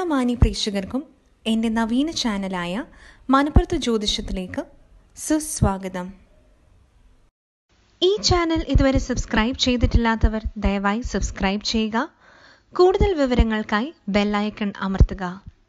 മാന്യ പ്രേക്ഷകർക്കും എൻ്റെ നവീന ചാനലായ മണപ്പുറത്ത് ജ്യോതിഷത്തിലേക്ക് സുസ്വാഗതം ഈ ചാനൽ ഇതുവരെ സബ്സ്ക്രൈബ് ചെയ്തിട്ടില്ലാത്തവർ ദയവായി സബ്സ്ക്രൈബ് ചെയ്യുക കൂടുതൽ വിവരങ്ങൾക്കായി ബെല്ലൈക്കൺ അമർത്തുക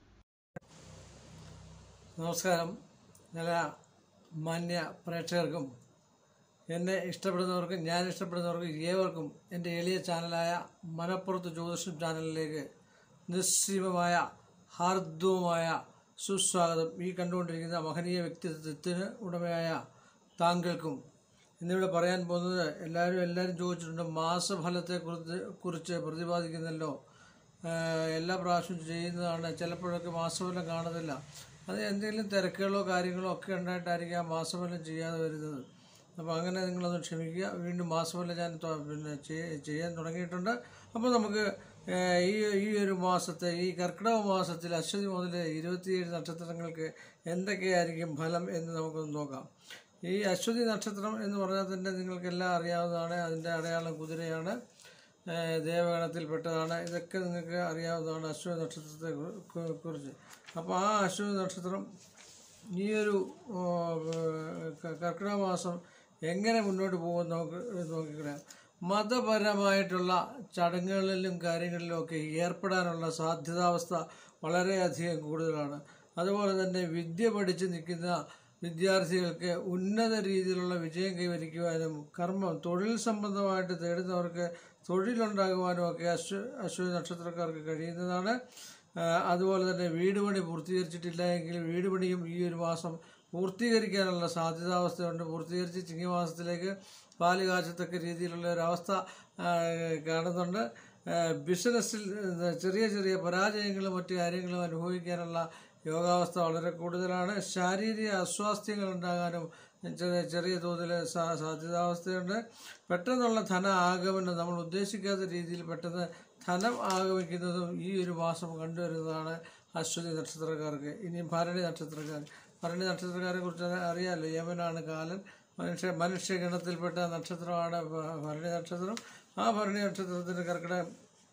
നമസ്കാരം നല്ല മാന്യ പ്രേക്ഷകർക്കും എന്നെ ഇഷ്ടപ്പെടുന്നവർക്കും ഞാൻ ഇഷ്ടപ്പെടുന്നവർക്കും ഏവർക്കും എൻ്റെ എളിയ ചാനലായ മനപ്പുറത്ത് ജ്യോതിഷം ചാനലിലേക്ക് നിസ്സീമമായ ഹാർദവുമായ സുസ്വാഗതം ഈ കണ്ടുകൊണ്ടിരിക്കുന്ന മഹനീയ വ്യക്തിത്വത്തിന് ഉടമയായ താങ്കൾക്കും ഇന്നിവിടെ പറയാൻ പോകുന്നത് എല്ലാവരും എല്ലാവരും ചോദിച്ചിട്ടുണ്ട് മാസഫലത്തെ കുറിച്ച് കുറിച്ച് പ്രതിപാദിക്കുന്നല്ലോ ആഹ് എല്ലാ പ്രാവശ്യവും ചെയ്യുന്നതാണ് ചിലപ്പോഴൊക്കെ മാസഫലം കാണുന്നില്ല അത് എന്തെങ്കിലും തിരക്കുകളോ കാര്യങ്ങളോ ഒക്കെ ഉണ്ടായിട്ടായിരിക്കും ആ മാസഫലം ചെയ്യാതെ വരുന്നത് അപ്പോൾ അങ്ങനെ നിങ്ങളൊന്ന് ക്ഷമിക്കുക വീണ്ടും മാസഫലം ഞാൻ തൊ- പിന്നെ ചെയ്യ- ചെയ്യാൻ തുടങ്ങിയിട്ടുണ്ട് അപ്പോൾ നമുക്ക് ആഹ് ഈ ഈ ഒരു മാസത്തെ ഈ കർക്കിടക മാസത്തിൽ അശ്വതി മുതൽ ഇരുപത്തിയേഴ് നക്ഷത്രങ്ങൾക്ക് എന്തൊക്കെയായിരിക്കും ഫലം എന്ന് നമുക്കൊന്ന് നോക്കാം ഈ അശ്വതി നക്ഷത്രം എന്ന് പറഞ്ഞാൽ തന്നെ നിങ്ങൾക്കെല്ലാം അറിയാവുന്നതാണ് അതിൻ്റെ അടയാളം കുതിരയാണ് ഏഹ് ദേവഗണത്തിൽപ്പെട്ടതാണ് ഇതൊക്കെ നിങ്ങൾക്ക് അറിയാവുന്നതാണ് അശ്വതി നക്ഷത്രത്തെ കു- കു- കുറിച്ച് അപ്പോൾ ആ അശ്വതി നക്ഷത്രം ഈ ഒരു ഓ, ഏഹ്, ക- കർക്കിടക മാസം എങ്ങനെ മുന്നോട്ട് പോകുമെന്ന് നമുക്ക് നോക്കിക്കളയാം മതപരമായിട്ടുള്ള ചടങ്ങുകളിലും കാര്യങ്ങളിലും ഒക്കെ ഏർപ്പെടാനുള്ള സാധ്യതാവസ്ഥ വളരെയധികം കൂടുതലാണ് അതുപോലെ തന്നെ വിദ്യ പഠിച്ച് നിൽക്കുന്ന വിദ്യാർത്ഥികൾക്ക് ഉന്നത രീതിയിലുള്ള വിജയം കൈവരിക്കുവാനും കർമ്മം തൊഴിൽ സംബന്ധമായിട്ട് തേടുന്നവർക്ക് തൊഴിലുണ്ടാകുവാനും ഒക്കെ അശ്വ അശ്വതി നക്ഷത്രക്കാർക്ക് കഴിയുന്നതാണ് ആ, അതുപോലെ തന്നെ വീട് പണി പൂർത്തീകരിച്ചിട്ടില്ല എങ്കിൽ വീട് പണിയും ഈ ഒരു മാസം പൂർത്തീകരിക്കാനുള്ള സാധ്യതാവസ്ഥയുണ്ട് പൂർത്തീകരിച്ച് ചിങ്ങമാസത്തിലേക്ക് പാല് കാച്ചത്തക്ക രീതിയിലുള്ള ഒരവസ്ഥ ആ, കാണുന്നുണ്ട് ആ, ബിസിനസ്സിൽ ആ, ചെറിയ ചെറിയ പരാജയങ്ങളും മറ്റു കാര്യങ്ങളും അനുഭവിക്കാനുള്ള യോഗാവസ്ഥ വളരെ കൂടുതലാണ് ശാരീരിക അസ്വാസ്ഥ്യങ്ങൾ ഉണ്ടാകാനും ചെറിയ ചെറിയ തോതിൽ സാ- സാധ്യതാവസ്ഥയുണ്ട് പെട്ടെന്നുള്ള ധന ആഗമനം നമ്മൾ ഉദ്ദേശിക്കാത്ത രീതിയിൽ പെട്ടെന്ന് ധനം ആഗമിക്കുന്നതും ഈ ഒരു മാസം കണ്ടുവരുന്നതാണ് അശ്വതി നക്ഷത്രക്കാർക്ക് ഇനി ഭരണി നക്ഷത്രക്കാർ ഭരണി നക്ഷത്രക്കാരെ കുറിച്ച് അറിയാമല്ലോ യമനാണ് കാലൻ മനുഷ്യ മനുഷ്യഗണത്തിൽപ്പെട്ട നക്ഷത്രമാണ് ഭ- ഭരണി നക്ഷത്രം ആ ഭരണി നക്ഷത്രത്തിൻ്റെ കർക്കിടകം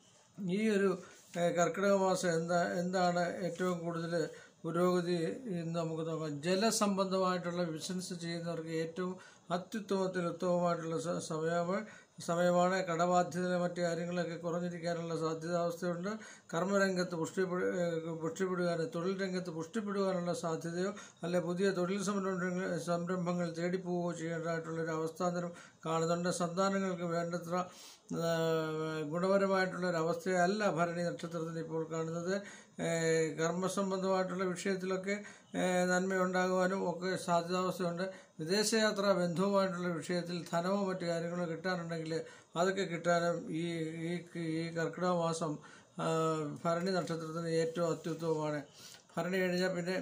ഈ ഒരു ഏഹ്, കർക്കിടക മാസം എന്താ എന്താണ് ഏറ്റവും കൂടുതൽ പുരോഗതി എന്ന് നമുക്ക് നോക്കാം ജലസംബന്ധമായിട്ടുള്ള ബിസിനസ് ചെയ്യുന്നവർക്ക് ഏറ്റവും അത്യുത്തമത്തിൽ ഉത്തമമായിട്ടുള്ള സ- സമയമാണ് സമയമാണ് കടബാധ്യത മറ്റു കാര്യങ്ങളൊക്കെ കുറഞ്ഞിരിക്കാനുള്ള സാധ്യതാവസ്ഥയുണ്ട് കർമ്മരംഗത്ത് പുഷ്ടിപ്പെടു ഏഹ്, പുഷ്ടിപ്പെടുവാനും തൊഴിൽ രംഗത്ത് പുഷ്ടിപ്പെടുവാനുള്ള സാധ്യതയോ അല്ലെ പുതിയ തൊഴിൽ സംരംഭങ്ങൾ സംരംഭങ്ങൾ തേടിപ്പോവുകയോ ചെയ്യേണ്ടതായിട്ടുള്ളൊരു അവസ്ഥാന്തരം കാണുന്നുണ്ട് സന്താനങ്ങൾക്ക് വേണ്ടത്ര ആ, ഗുണപരമായിട്ടുള്ള ഒരു അവസ്ഥയല്ല ഭരണി നക്ഷത്രത്തിന് ഇപ്പോൾ കാണുന്നത് ഏഹ്, കർമ്മസംബന്ധമായിട്ടുള്ള വിഷയത്തിലൊക്കെ ഏഹ്, നന്മയുണ്ടാകുവാനും ഒക്കെ സാധ്യതാവസ്ഥയുണ്ട് വിദേശയാത്ര ബന്ധവുമായിട്ടുള്ള വിഷയത്തിൽ ധനമോ മറ്റു കാര്യങ്ങളോ കിട്ടാനുണ്ടെങ്കിൽ അതൊക്കെ കിട്ടാനും ഈ ഈ ഈ കർക്കിടക മാസം ആ, ഭരണി നക്ഷത്രത്തിന് ഏറ്റവും അത്യുത്തമമാണ് ഭരണി കഴിഞ്ഞാൽ പിന്നെ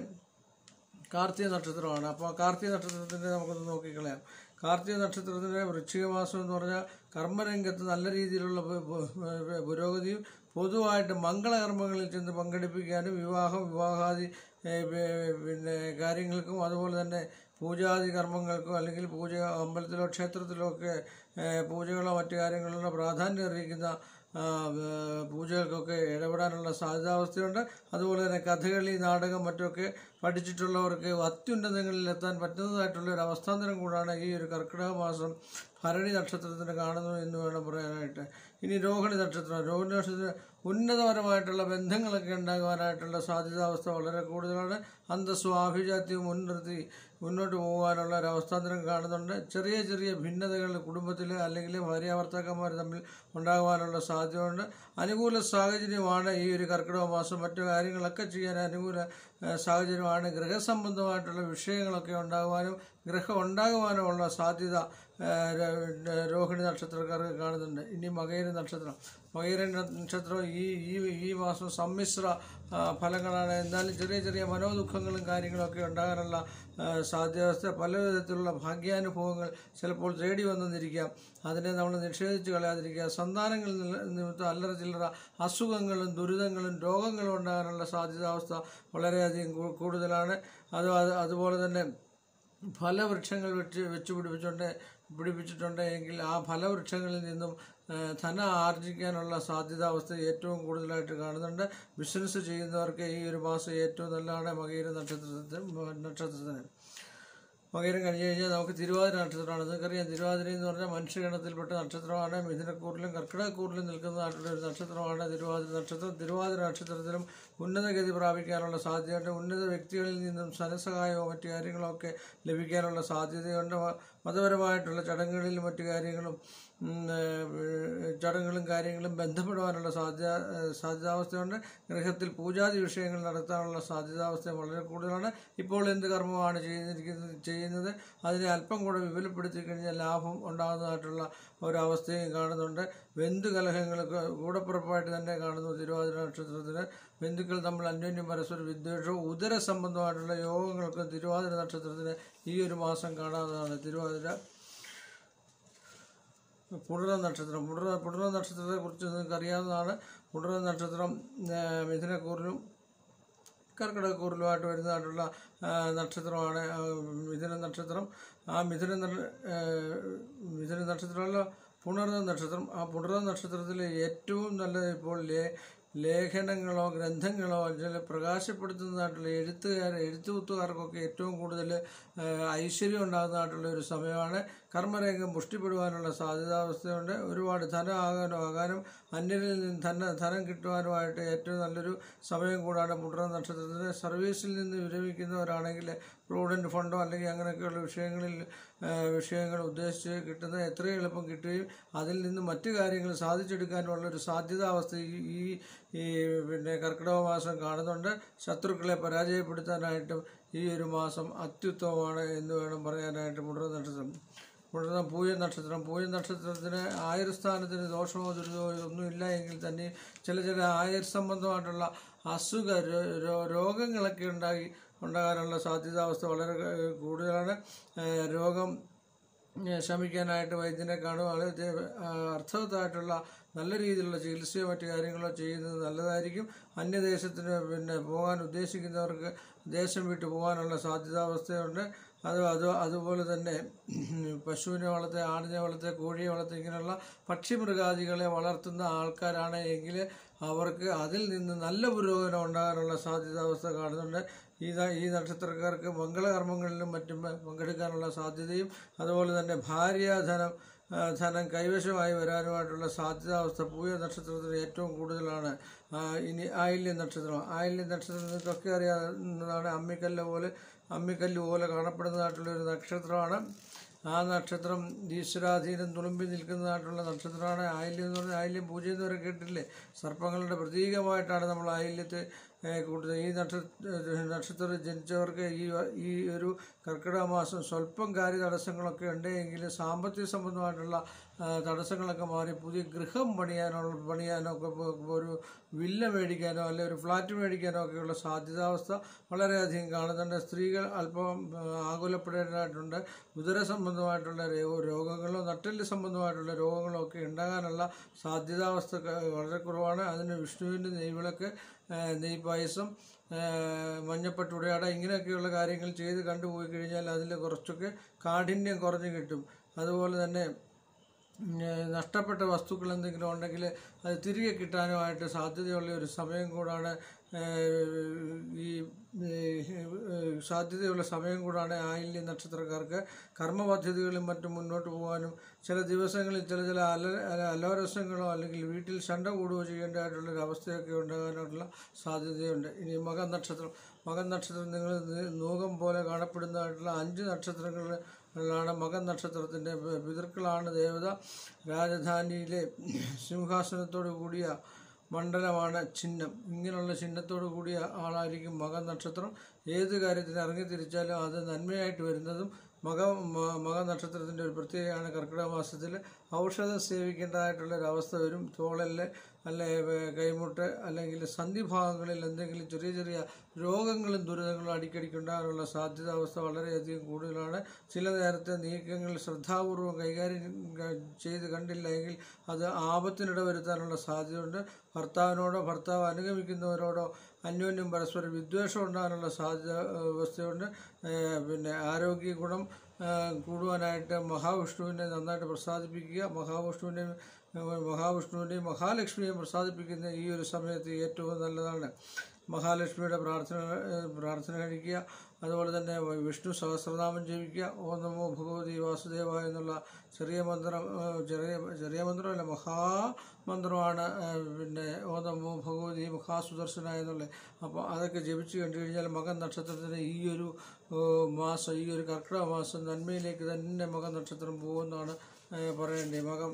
കാർത്തിക നക്ഷത്രമാണ് അപ്പോൾ കാർത്തിക നക്ഷത്രത്തിൻ്റെ നമുക്കൊന്ന് നോക്കിക്കളയാം കാർത്തിക നക്ഷത്രത്തിൻ്റെ വൃശ്ചിക മാസം എന്ന് പറഞ്ഞാൽ കർമ്മരംഗത്ത് നല്ല രീതിയിലുള്ള പു- പു- പുരോഗതിയും പൊതുവായിട്ട് മംഗളകർമ്മങ്ങളിൽ ചെന്ന് പങ്കെടുപ്പിക്കാനും വിവാഹം വിവാഹാദി ഏ, പി- പിന്നെ കാര്യങ്ങൾക്കും അതുപോലെ തന്നെ പൂജാതി കർമ്മങ്ങൾക്കും അല്ലെങ്കിൽ പൂജ അമ്പലത്തിലോ ക്ഷേത്രത്തിലോ ഒക്കെ ഏ, പൂജകളോ മറ്റു കാര്യങ്ങളിലോ പ്രാധാന്യം അറിയിക്കുന്ന ആ, ഏ, പൂജകൾക്കൊക്കെ ഇടപെടാനുള്ള സാധ്യതാവസ്ഥയുണ്ട് അതുപോലെ തന്നെ കഥകളി നാടകം മറ്റൊക്കെ പഠിച്ചിട്ടുള്ളവർക്ക് അത്യുന്നതങ്ങളിൽ എത്താൻ പറ്റുന്നതായിട്ടുള്ള ഒരു അവസ്ഥാന്തരം കൂടാണ് ഈ ഒരു കർക്കിടക മാസം ഭരണി നക്ഷത്രത്തിന് കാണുന്നു എന്ന് വേണം പറയാനായിട്ട് ഇനി രോഹിണി നക്ഷത്രം രോഹിണി നക്ഷത്രത്തിന് ഉന്നതപരമായിട്ടുള്ള ബന്ധങ്ങളൊക്കെ ഉണ്ടാകുവാനായിട്ടുള്ള സാധ്യതാവസ്ഥ വളരെ കൂടുതലാണ് അന്തസ്സും ആഭിജാത്യവും മുൻനിർത്തി മുന്നോട്ട് പോകാനുള്ള ഒരു അവസ്ഥാന്തരം കാണുന്നുണ്ട് ചെറിയ ചെറിയ ഭിന്നതകൾ കുടുംബത്തിൽ അല്ലെങ്കിൽ ഭാര്യ ഭർത്താക്കന്മാർ തമ്മിൽ ഉണ്ടാകുവാനുള്ള സാധ്യതയുണ്ട് അനുകൂല സാഹചര്യമാണ് ഈ ഒരു കർക്കിടക മാസം മറ്റു കാര്യങ്ങളൊക്കെ ചെയ്യാൻ അനുകൂല ഏഹ്, സാഹചര്യമാണ് ഗൃഹസംബന്ധമായിട്ടുള്ള വിഷയങ്ങളൊക്കെ ഉണ്ടാകുവാനും ഗൃഹം ഉണ്ടാകുവാനുമുള്ള സാധ്യത ഏഹ്, ര- രോഹിണി നക്ഷത്രക്കാർക്ക് കാണുന്നുണ്ട് ഇനി മകയിര നക്ഷത്രം മകയിര നക്ഷത്രം ഈ ഈ ഈ മാസം സമ്മിശ്ര ആ, ഫലങ്ങളാണ് എന്നാലും ചെറിയ ചെറിയ മനോദുഃഖങ്ങളും കാര്യങ്ങളൊക്കെ ഉണ്ടാകാനുള്ള ആ, സാധ്യത പല വിധത്തിലുള്ള ഭാഗ്യാനുഭവങ്ങൾ ചിലപ്പോൾ തേടി വന്നെന്നിരിക്കാം അതിനെ നമ്മൾ നിഷേധിച്ച് കളയാതിരിക്കുക സന്താനങ്ങളിൽ നില- നിമിത്തം അല്ലറ ചില്ലറ അസുഖങ്ങളും ദുരിതങ്ങളും രോഗങ്ങളും ഉണ്ടാകാനുള്ള സാധ്യതാവസ്ഥ വളരെയധികം കൂ- കൂടുതലാണ് അത് അത് അതുപോലെ തന്നെ ഫലവൃക്ഷങ്ങൾ വെച്ച് വെച്ച് പിടിപ്പിച്ചുകൊണ്ട് പിടിപ്പിച്ചിട്ടുണ്ട് എങ്കിൽ ആ ഫലവൃക്ഷങ്ങളിൽ നിന്നും ഏഹ് ധനം ആർജിക്കാനുള്ള സാധ്യതാവസ്ഥ ഏറ്റവും കൂടുതലായിട്ട് കാണുന്നുണ്ട് ബിസിനസ് ചെയ്യുന്നവർക്ക് ഈ ഒരു മാസം ഏറ്റവും നല്ലതാണ് മകീര നക്ഷത്രത്തിന് നക്ഷത്രത്തിന് മകരം കഴിഞ്ഞ് കഴിഞ്ഞാൽ നമുക്ക് തിരുവാതിര നക്ഷത്രമാണ് നിങ്ങൾക്കറിയാം തിരുവാതിര എന്ന് പറഞ്ഞാൽ മനുഷ്യഗണത്തിൽപ്പെട്ട നക്ഷത്രമാണ് മിഥുനക്കൂറിലും കർക്കിടകക്കൂറിലും നിൽക്കുന്നതായിട്ടുള്ള ഒരു നക്ഷത്രമാണ് തിരുവാതിര നക്ഷത്രം തിരുവാതിര നക്ഷത്രത്തിലും ഉന്നതഗതി പ്രാപിക്കാനുള്ള സാധ്യതയുണ്ട് ഉന്നത വ്യക്തികളിൽ നിന്നും ധനസഹായമോ മറ്റു കാര്യങ്ങളോ ഒക്കെ ലഭിക്കാനുള്ള സാധ്യതയുണ്ട് മ- മതപരമായിട്ടുള്ള ചടങ്ങുകളിലും മറ്റു കാര്യങ്ങളും ഉം, ഏഹ്, ചടങ്ങുകളും കാര്യങ്ങളും ബന്ധപ്പെടുവാനുള്ള സാധ്യത ഏഹ്, സാധ്യതാവസ്ഥയുണ്ട് ഗൃഹത്തിൽ പൂജാതി വിഷയങ്ങൾ നടത്താനുള്ള സാധ്യതാവസ്ഥ വളരെ കൂടുതലാണ് ഇപ്പോൾ എന്ത് കർമ്മമാണ് ചെയ്തിരിക്കുന്നത് ചെയ്യുന്നത് അതിനെ അല്പം കൂടെ വിപുലപ്പെടുത്തി കഴിഞ്ഞാൽ ലാഭം ഉണ്ടാകുന്നതായിട്ടുള്ള ഒരവസ്ഥയും കാണുന്നുണ്ട് ബന്ധുകലഹങ്ങൾക്ക് കൂടപ്പുറപ്പായിട്ട് തന്നെ കാണുന്നു തിരുവാതിര നക്ഷത്രത്തിന് ബന്ധുക്കൾ തമ്മിൽ അന്യോന്യം പരസ്പര വിദ്വേഷവും ഉദര സംബന്ധമായിട്ടുള്ള യോഗങ്ങൾക്ക് തിരുവാതിര നക്ഷത്രത്തിന് ഈ ഒരു മാസം കാണാവുന്നതാണ് തിരുവാതിര പുണർന്ന നക്ഷത്രം പുണർന്ന പുണർന്ന നക്ഷത്രത്തെ കുറിച്ച് നിങ്ങൾക്ക് അറിയാവുന്നതാണ് പുണർന്ന നക്ഷത്രം ആ, മിഥുനക്കൂറിലും കർക്കിടകക്കൂറിലുമായിട്ട് വരുന്നതായിട്ടുള്ള ആ, നക്ഷത്രമാണ് ആ, മിഥുന നക്ഷത്രം ആ മിഥുന ന- ആ, മിഥുന നക്ഷത്രമല്ല പുണർന്ന നക്ഷത്രം ആ പുണർന്ന നക്ഷത്രത്തിൽ ഏറ്റവും നല്ലത് ഇപ്പോൾ ലേ ലേഖനങ്ങളോ ഗ്രന്ഥങ്ങളോ ചില പ്രകാശപ്പെടുത്തുന്നതായിട്ടുള്ള എഴുത്തുകാർ എഴുത്തുകുത്തുകാർക്കൊക്കെ ഏറ്റവും കൂടുതൽ ആ, ഐശ്വര്യം ഉണ്ടാകുന്നതായിട്ടുള്ള ഒരു സമയമാണ് കർമ്മരംഗം പുഷ്ടിപ്പെടുവാനുള്ള സാധ്യതാവസ്ഥയുണ്ട് ഒരുപാട് ധനം ആകാനും ആകാനും അന്യരിൽ നിന്ന് ധന ധനം കിട്ടുവാനുമായിട്ട് ഏറ്റവും നല്ലൊരു സമയം കൂടാണ് പുണർന്ന നക്ഷത്രത്തിന് സർവീസിൽ നിന്ന് വിരമിക്കുന്നവരാണെങ്കിൽ പ്രൂഡൻറ്റ് ഫണ്ടോ അല്ലെങ്കിൽ അങ്ങനെയൊക്കെയുള്ള വിഷയങ്ങളിൽ ആ, വിഷയങ്ങൾ ഉദ്ദേശിച്ച് കിട്ടുന്നത് എത്രയും എളുപ്പം കിട്ടുകയും അതിൽ നിന്ന് മറ്റു കാര്യങ്ങൾ സാധിച്ചെടുക്കാനുള്ള ഒരു സാധ്യതാവസ്ഥ ഈ ഈ ഈ പിന്നെ കർക്കിടക മാസം കാണുന്നുണ്ട് ശത്രുക്കളെ പരാജയപ്പെടുത്താനായിട്ടും ഈ ഒരു മാസം അത്യുത്തമമാണ് എന്ന് വേണം പറയാനായിട്ട് പുണർന്ന നക്ഷത്രം പുണർന്ന പൂയ നക്ഷത്രം പൂയ നക്ഷത്രത്തിന് ആയുർസ്ഥാനത്തിന് ദോഷമോ ദുരിതമോ ഒന്നുമില്ല എങ്കിൽ തന്നെ ചില ചില ആയുർ സംബന്ധമായിട്ടുള്ള അസുഖ രോ- രോ- രോഗങ്ങളൊക്കെ ഉണ്ടായി ഉണ്ടാകാനുള്ള സാധ്യതാവസ്ഥ വളരെ ഏഹ്, കൂടുതലാണ് ഏഹ്, രോഗം ഏഹ്, ശമിക്കാനായിട്ട് വൈദ്യനെ കാണുക വളരെ അർത്ഥവത്തായിട്ടുള്ള നല്ല രീതിയിലുള്ള ചികിത്സയോ മറ്റു കാര്യങ്ങളോ ചെയ്യുന്നത് നല്ലതായിരിക്കും അന്യദേശത്തിന് പിന്നെ പോകാൻ ഉദ്ദേശിക്കുന്നവർക്ക് ദേശം വിട്ടു പോകാനുള്ള സാധ്യതാവസ്ഥയുണ്ട് അത് അത് അതുപോലെ തന്നെ പശുവിനെ വളർത്തുക ആടിനെ വളർത്തുക കോഴിയെ വളർത്തുക ഇങ്ങനെയുള്ള പക്ഷിമൃഗാദികളെ വളർത്തുന്ന ആൾക്കാരാണ് എങ്കിൽ അവർക്ക് അതിൽ നിന്ന് നല്ല പുരോഗമനം ഉണ്ടാകാനുള്ള സാധ്യതാവസ്ഥ കാണുന്നുണ്ട് ഈ ന- ഈ നക്ഷത്രക്കാർക്ക് മംഗളകർമ്മങ്ങളിലും മറ്റും പ- പങ്കെടുക്കാനുള്ള സാധ്യതയും അതുപോലെ തന്നെ ഭാര്യാധനം ആ, ധനം കൈവശമായി വരാനുമായിട്ടുള്ള സാധ്യതാവസ്ഥ പൂയ നക്ഷത്രത്തിന് ഏറ്റവും കൂടുതലാണ് ആ, ഇനി ആയില്യ നക്ഷത്രം ആയില്യ നക്ഷത്രം നിങ്ങൾക്കൊക്കെ അറിയാവുന്നതാണ് അമ്മിക്കല്ല് പോലെ അമ്മിക്കല്ല് പോലെ കാണപ്പെടുന്നതായിട്ടുള്ള ഒരു നക്ഷത്രമാണ് ആ നക്ഷത്രം ഈശ്വരാധീനം തുളുമ്പി നിൽക്കുന്നതായിട്ടുള്ള നക്ഷത്രമാണ് ആയില്യം എന്ന് പറഞ്ഞാൽ ആയില്യം പൂജ എന്ന് വരെ കേട്ടില്ലേ സർപ്പങ്ങളുടെ പ്രതീകമായിട്ടാണ് നമ്മൾ ആയില്യത്തെ ഏഹ്, കൂട്ടുന്നത് ഈ നക്ഷത്ര നക്ഷത്രത്തിൽ ജനിച്ചവർക്ക് ഈ ഈ ഒരു കർക്കിടക മാസം സ്വല്പം കാര്യ തടസ്സങ്ങളൊക്കെ ഉണ്ടെങ്കിൽ സാമ്പത്തിക സംബന്ധമായിട്ടുള്ള ആ, തടസ്സങ്ങളൊക്കെ മാറി പുതിയ ഗൃഹം പണിയാനുള്ള പണിയാനോ ഒക്കെ ഇപ്പൊ- ഇപ്പൊ ഒരു വില്ല മേടിക്കാനോ അല്ലെങ്കിൽ ഒരു ഫ്ലാറ്റ് മേടിക്കാനോ ഒക്കെയുള്ള സാധ്യതാവസ്ഥ വളരെയധികം കാണുന്നുണ്ട് സ്ത്രീകൾ അല്പം ആ, ആകുലപ്പെടേണ്ടതായിട്ടുണ്ട് ഉദര സംബന്ധമായിട്ടുള്ള രോ- രോഗങ്ങളോ നട്ടെല്ല് സംബന്ധമായിട്ടുള്ള രോഗങ്ങളോ ഒക്കെ ഉണ്ടാകാനുള്ള സാധ്യതാവസ്ഥ ക- വളരെ കുറവാണ് അതിന് വിഷ്ണുവിൻ്റെ നെയ്വിളക്ക് ആ, നെയ് പായസം ആ, മഞ്ഞപ്പട്ടുടയാട ഇങ്ങനെയൊക്കെയുള്ള കാര്യങ്ങൾ ചെയ്ത് കണ്ടുപോയി കഴിഞ്ഞാൽ അതിൽ കുറച്ചൊക്കെ കാഠിന്യം കുറഞ്ഞു കിട്ടും അതുപോലെ തന്നെ ഉം, ഏഹ് നഷ്ടപ്പെട്ട വസ്തുക്കൾ എന്തെങ്കിലും ഉണ്ടെങ്കിൽ അത് തിരികെ കിട്ടാനുമായിട്ട് സാധ്യതയുള്ള ഒരു സമയം കൂടാണ് ഏഹ്, ഈ ഏഹ്, സാധ്യതയുള്ള സമയം കൂടാണ് ആയില്യ നക്ഷത്രക്കാർക്ക് കർമ്മപദ്ധതികളും മറ്റും മുന്നോട്ട് പോകാനും ചില ദിവസങ്ങളിൽ ചില ചില അല അല- അലോരസങ്ങളോ അല്ലെങ്കിൽ വീട്ടിൽ ശണ്ട കൂടുകയോ ചെയ്യേണ്ടതായിട്ടുള്ള ഒരു അവസ്ഥയൊക്കെ ഉണ്ടാകാനുള്ള സാധ്യതയുണ്ട് ഇനി മകൻ നക്ഷത്രം മകൻ നക്ഷത്രം നിങ്ങൾ നൂകം പോലെ കാണപ്പെടുന്നതായിട്ടുള്ള അഞ്ച് നക്ഷത്രങ്ങളിലാണ് മകൻ നക്ഷത്രത്തിൻ്റെ പിതൃക്കളാണ് ദേവത രാജധാനിയിലെ സിംഹാസനത്തോടു കൂടിയ മണ്ഡലമാണ് ചിഹ്നം ഇങ്ങനെയുള്ള ചിഹ്നത്തോടു കൂടിയ ആളായിരിക്കും മകൻ നക്ഷത്രം ഏത് കാര്യത്തിന് ഇറങ്ങി തിരിച്ചാലും അത് നന്മയായിട്ട് വരുന്നതും മക മ- മക നക്ഷത്രത്തിൻ്റെ ഒരു പ്രത്യേകതയാണ് കർക്കിടക മാസത്തിൽ ഔഷധം സേവിക്കേണ്ടതായിട്ടുള്ള ഒരു അവസ്ഥ വരും തോളല് അല്ലെ വേ- കൈമുട്ട് അല്ലെങ്കിൽ സന്ധിഭാഗങ്ങളിൽ എന്തെങ്കിലും ചെറിയ ചെറിയ രോഗങ്ങളും ദുരിതങ്ങളും അടിക്കടിക്ക് ഉണ്ടാകാനുള്ള സാധ്യത അവസ്ഥ വളരെയധികം കൂടുതലാണ് ചില നേരത്തെ നീക്കങ്ങൾ ശ്രദ്ധാപൂർവം കൈകാര്യം ക- ചെയ്ത് കണ്ടില്ല എങ്കിൽ അത് ആപത്തിനിട വരുത്താനുള്ള സാധ്യതയുണ്ട് ഭർത്താവിനോടോ ഭർത്താവ് അനുഗമിക്കുന്നവരോടോ അന്യോന്യം പരസ്പരം വിദ്വേഷം ഉണ്ടാകാനുള്ള സാധ്യത ഏഹ്, അവസ്ഥയുണ്ട് ഏഹ്, പിന്നെ ആരോഗ്യ ഗുണം ഏഹ്, കൂടുവാനായിട്ട് മഹാവിഷ്ണുവിനെ നന്നായിട്ട് പ്രസാദിപ്പിക്കുക മഹാവിഷ്ണുവിനെ മഹാവിഷ്ണുവിൻ്റെയും മഹാലക്ഷ്മിയെയും പ്രസാദിപ്പിക്കുന്ന ഈ ഒരു സമയത്ത് ഏറ്റവും നല്ലതാണ് മഹാലക്ഷ്മിയുടെ പ്രാർത്ഥന ഏഹ് പ്രാർത്ഥന കഴിക്കുക അതുപോലെ തന്നെ വിഷ്ണു സഹസ്രനാമം ജപിക്കുക ഓം നമോ ഭഗവതി വാസുദേവ എന്നുള്ള ചെറിയ മന്ത്രം ഏഹ് ചെറിയ ചെറിയ മന്ത്രമല്ല മഹാമന്ത്രമാണ് ഏഹ് പിന്നെ ഓം നമോ ഭഗവതി മഹാസുദർശന എന്നുള്ള അപ്പോൾ അതൊക്കെ ജപിച്ചു കണ്ടു കഴിഞ്ഞാൽ മകൻ നക്ഷത്രത്തിന് ഈ ഒരു ഏഹ് മാസം ഈ ഒരു കർക്കിടക മാസം നന്മയിലേക്ക് തന്നെ മകൻ നക്ഷത്രം പോകുമെന്നാണ് ഏഹ് പറയേണ്ടത് മകം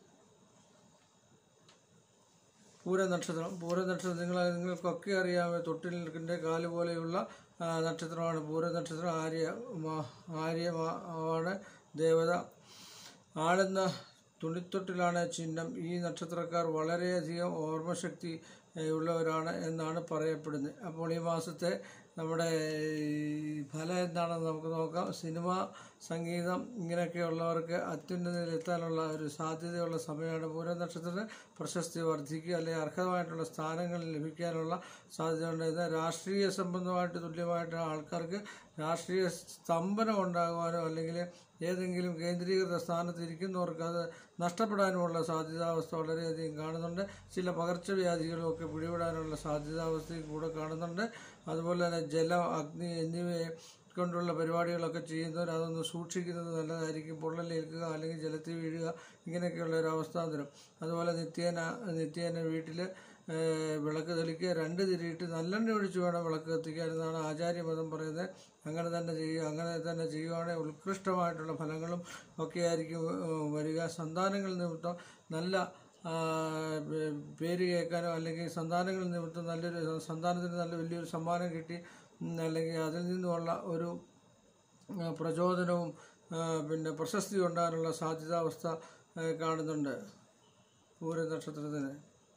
പൂര നക്ഷത്രം പൂര നക്ഷത്രം നിങ്ങൾ നിങ്ങൾക്കൊക്കെ അറിയാമോ തൊട്ടിൽ നിൽക്കിൻ്റെ കാല് പോലെയുള്ള ആ, നക്ഷത്രമാണ് പൂര നക്ഷത്രം ആര്യ മ- ആര്യ മ- ആണ് ദേവത ആടുന്ന തുണിത്തൊട്ടിലാണ് ചിഹ്നം ഈ നക്ഷത്രക്കാർ വളരെയധികം ഓർമ്മശക്തി ഏ, ഉള്ളവരാണ് എന്നാണ് പറയപ്പെടുന്നത് അപ്പോൾ ഈ മാസത്തെ നമ്മുടെ ഈ ഫലം എന്താണെന്ന് നമുക്ക് നോക്കാം സിനിമ സംഗീതം ഇങ്ങനെയൊക്കെയുള്ളവർക്ക് അത്യുന്നതിയിലെത്താനുള്ള ഒരു സാധ്യതയുള്ള സമയമാണ് പൂര നക്ഷത്രത്തിന് പ്രശസ്തി വർദ്ധിക്കുക അല്ലെങ്കിൽ അർഹമായിട്ടുള്ള സ്ഥാനങ്ങൾ ലഭിക്കാനുള്ള സാധ്യതയുണ്ട് എന്നാൽ രാഷ്ട്രീയ സംബന്ധമായിട്ട് തുല്യമായിട്ട് ആൾക്കാർക്ക് രാഷ്ട്രീയ സ്തംഭനം ഉണ്ടാകുവാനോ അല്ലെങ്കിൽ ഏതെങ്കിലും കേന്ദ്രീകൃത സ്ഥാനത്ത് ഇരിക്കുന്നവർക്ക് അത് നഷ്ടപ്പെടാനുമുള്ള സാധ്യതാവസ്ഥ വളരെയധികം കാണുന്നുണ്ട് ചില പകർച്ചവ്യാധികളും ഒക്കെ പിടിപെടാനുള്ള സാധ്യതാവസ്ഥയും കൂടെ കാണുന്നുണ്ട് അതുപോലെ തന്നെ ജലം അഗ്നി എന്നിവയെ കൊണ്ടുള്ള പരിപാടികളൊക്കെ ചെയ്യുന്നവർ അതൊന്ന് സൂക്ഷിക്കുന്നത് നല്ലതായിരിക്കും പൊള്ളലേൽക്കുക അല്ലെങ്കിൽ ജലത്തിൽ വീഴുക ഇങ്ങനെയൊക്കെയുള്ള ഒരു അവസ്ഥാന്തരം അതുപോലെ നിത്യേന നിത്യേന വീട്ടിൽ വിളക്ക് തെളിക്കുക രണ്ട് തിരിയിട്ട് നല്ലെണ്ണ ഒഴിച്ച് വേണം വിളക്ക് കത്തിക്കാൻ എന്നാണ് ആചാര്യമതം പറയുന്നത് അങ്ങനെ തന്നെ ചെയ്യുക അങ്ങനെ തന്നെ ചെയ്യുകയാണെങ്കിൽ ഉത്കൃഷ്ടമായിട്ടുള്ള ഫലങ്ങളും ഒക്കെ ആയിരിക്കും ഏഹ്, വരിക സന്താനങ്ങൾ നിമിത്തം നല്ല ആ, പേ- പേര് കേൾക്കാനോ അല്ലെങ്കിൽ സന്താനങ്ങൾ നിമിത്തം നല്ലൊരു സന്താനത്തിന് നല്ല വലിയൊരു സമ്മാനം കിട്ടി ഉം, അല്ലെങ്കിൽ അതിൽ നിന്നുമുള്ള ഒരു ആ, പ്രചോദനവും ആ, പിന്നെ പ്രശസ്തി ഉണ്ടാകാനുള്ള സാധ്യതാവസ്ഥ ആ, കാണുന്നുണ്ട് പൂര നക്ഷത്രത്തിന്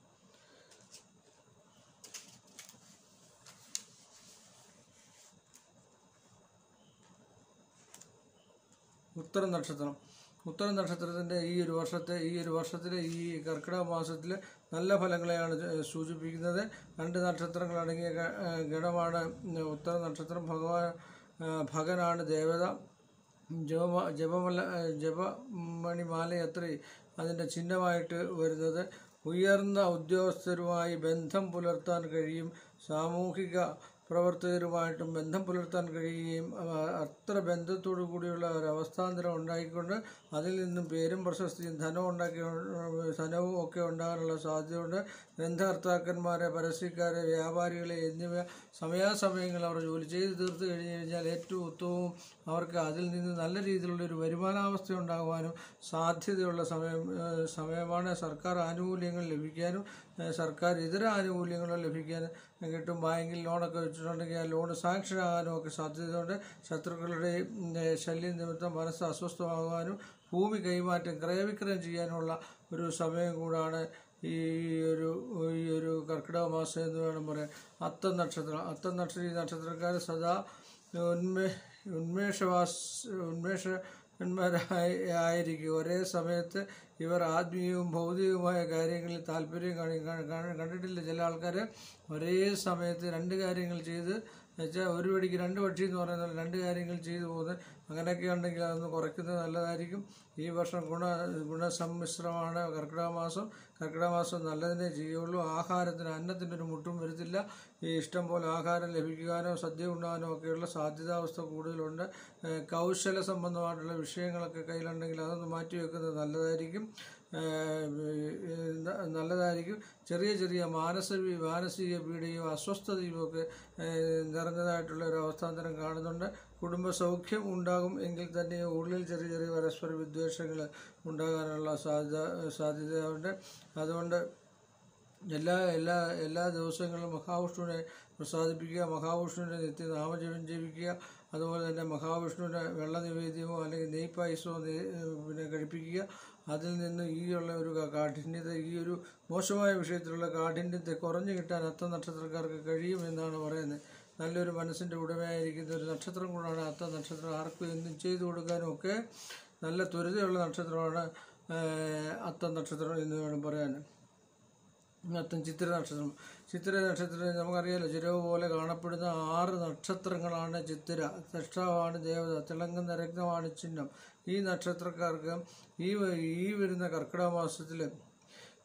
ഉത്തര നക്ഷത്രം ഉത്തര നക്ഷത്രത്തിൻ്റെ ഈ ഒരു വർഷത്തെ ഈ ഒരു വർഷത്തിലെ ഈ കർക്കിടക മാസത്തിൽ നല്ല ഫലങ്ങളെയാണ് ഇത് സൂചിപ്പിക്കുന്നത് രണ്ട് നക്ഷത്രങ്ങൾ അടങ്ങിയ ഗ- ആ, ഗണമാണ് ഉത്തര നക്ഷത്രം ഭഗവാൻ ആ, ഭഗനാണ് ദേവത ജപ ജപമല ജപമണിമാല അത്ര അതിൻ്റെ ചിഹ്നമായിട്ട് വരുന്നത് ഉയർന്ന ഉദ്യോഗസ്ഥരുമായി ബന്ധം പുലർത്താൻ കഴിയും സാമൂഹിക പ്രവർത്തകരുമായിട്ടും ബന്ധം പുലർത്താൻ കഴിയുകയും അവ അത്ര ബന്ധത്തോടു കൂടിയുള്ള ഒരു അവസ്ഥാന്തരം ഉണ്ടായിക്കൊണ്ട് അതിൽ നിന്നും പേരും പ്രശസ്തിയും ധനവും ഉണ്ടാക്കി ധനവും ഒക്കെ ഉണ്ടാകാനുള്ള സാധ്യതയുണ്ട് ഗ്രന്ഥകർത്താക്കന്മാരെ പരസ്യക്കാരെ വ്യാപാരികളെ എന്നിവ സമയാസമയങ്ങൾ അവർ ജോലി ചെയ്ത് തീർത്ത് കഴിഞ്ഞ് കഴിഞ്ഞാൽ ഏറ്റവും ഉത്തമവും അവർക്ക് അതിൽ നിന്ന് നല്ല രീതിയിലുള്ള ഒരു വരുമാനാവസ്ഥ ഉണ്ടാകുവാനും സാധ്യതയുള്ള സമയം ഏഹ് സമയമാണ് സർക്കാർ ആനുകൂല്യങ്ങൾ ലഭിക്കാനും ഏഹ് സർക്കാർ ഇതര ആനുകൂല്യങ്ങൾ ലഭിക്കാനും കിട്ടും ബാങ്കിൽ ലോണൊക്കെ വെച്ചിട്ടുണ്ടെങ്കിൽ ആ ലോൺ സാങ്ഷൻ ആകാനും ഒക്കെ സാധ്യതയുണ്ട് ശത്രുക്കളുടെ ഉം, ഏഹ് ശല്യം നിമിത്തം മനസ്സ് അസ്വസ്ഥമാകാനും ഭൂമി കൈമാറ്റം ക്രയവിക്രയം ചെയ്യാനുള്ള ഒരു സമയം കൂടാണ് ഈ ഒരു ഈ ഒരു കർക്കിടക മാസം എന്ന് വേണം പറയാൻ അത്തം നക്ഷത്രം അത്തം നക്ഷത്ര ഈ നക്ഷത്രക്കാർ സദാ ഉന്മേ ഉന്മേഷവാസ് ഉന്മേഷന്മാരായി ആയിരിക്കും ഒരേ സമയത്ത് ഇവർ ആത്മീയവും ഭൗതികവുമായ കാര്യങ്ങളിൽ താല്പര്യം കാണി കാണ- കാണ- കണ്ടിട്ടില്ല ചില ആൾക്കാർ ഒരേ സമയത്ത് രണ്ട് കാര്യങ്ങൾ ചെയ്ത് വെച്ചാൽ ഒരു വടിക്ക് രണ്ട് പക്ഷി എന്ന് പറയുന്നത് രണ്ട് കാര്യങ്ങൾ ചെയ്തു പോകുന്നത് അങ്ങനെയൊക്കെ ഉണ്ടെങ്കിൽ അതൊന്ന് കുറയ്ക്കുന്നത് നല്ലതായിരിക്കും ഈ വർഷം ഗുണ ഗുണസമ്മിശ്രമാണ് കർക്കിടക മാസം കർക്കിടക മാസം നല്ലതിനെ ചെയ്യുള്ളൂ ആഹാരത്തിന് അന്നത്തിൻ്റെ ഒരു മുട്ടും വരുത്തില്ല ഈ ഇഷ്ടം പോലെ ആഹാരം ലഭിക്കുവാനോ സദ്യ ഉണ്ടാകാനോ ഒക്കെയുള്ള സാധ്യതാവസ്ഥ കൂടുതലുണ്ട് ഏഹ് കൗശല സംബന്ധമായിട്ടുള്ള വിഷയങ്ങളൊക്കെ കയ്യിലുണ്ടെങ്കിൽ അതൊന്ന് മാറ്റി വെക്കുന്നത് നല്ലതായിരിക്കും ഏഹ് ന- നല്ലതായിരിക്കും ചെറിയ ചെറിയ മാനസിക മാനസിക പീഡയും അസ്വസ്ഥതയും ഒക്കെ ഏഹ് നിറഞ്ഞതായിട്ടുള്ള ഒരു അവസ്ഥാന്തരം കാണുന്നുണ്ട് കുടുംബ സൗഖ്യം ഉണ്ടാകും എങ്കിൽ തന്നെ ഉള്ളിൽ ചെറിയ ചെറിയ പരസ്പര വിദ്വേഷങ്ങൾ ഉണ്ടാകാനുള്ള സാധ്യത സാധ്യതയുണ്ട് അതുകൊണ്ട് എല്ലാ എല്ലാ എല്ലാ ദിവസങ്ങളിലും മഹാവിഷ്ണുവിനെ പ്രസാദിപ്പിക്കുക മഹാവിഷ്ണുവിൻ്റെ നിത്യ നാമജപം ജപിക്കുക അതുപോലെ തന്നെ മഹാവിഷ്ണുവിൻ്റെ വെള്ള നിവേദ്യമോ അല്ലെങ്കിൽ നെയ് പായസമോ നെ- പിന്നെ കഴിപ്പിക്കുക അതിൽ നിന്ന് ഈ ഉള്ള ഒരു ക- കാഠിന്യത ഈ ഒരു മോശമായ വിഷയത്തിലുള്ള കാഠിന്യത്തെ കുറഞ്ഞു കിട്ടാൻ അത്ത നക്ഷത്രക്കാർക്ക് കഴിയും എന്നാണ് പറയുന്നത് നല്ലൊരു മനസ്സിൻ്റെ ഉടമയായിരിക്കുന്ന ഒരു നക്ഷത്രം കൂടാണ് അത്ത നക്ഷത്രം ആർക്കും എന്തും ചെയ്തു കൊടുക്കാനും ഒക്കെ നല്ല ത്വരിതയുള്ള നക്ഷത്രമാണ് ഏഹ്, അത്ത നക്ഷത്രം എന്ന് വേണം പറയാൻ അത്തം ചിത്ര നക്ഷത്രം ചിത്ര നക്ഷത്രം നമുക്കറിയാലോ ചിരവ് പോലെ കാണപ്പെടുന്ന ആറ് നക്ഷത്രങ്ങളാണ് ചിത്തിര ദക്ഷമാണ് ദേവത തിളങ്ങുന്ന രക്തമാണ് ചിഹ്നം ഈ നക്ഷത്രക്കാർക്ക് ഈ വ- ഈ വരുന്ന കർക്കിടക മാസത്തിൽ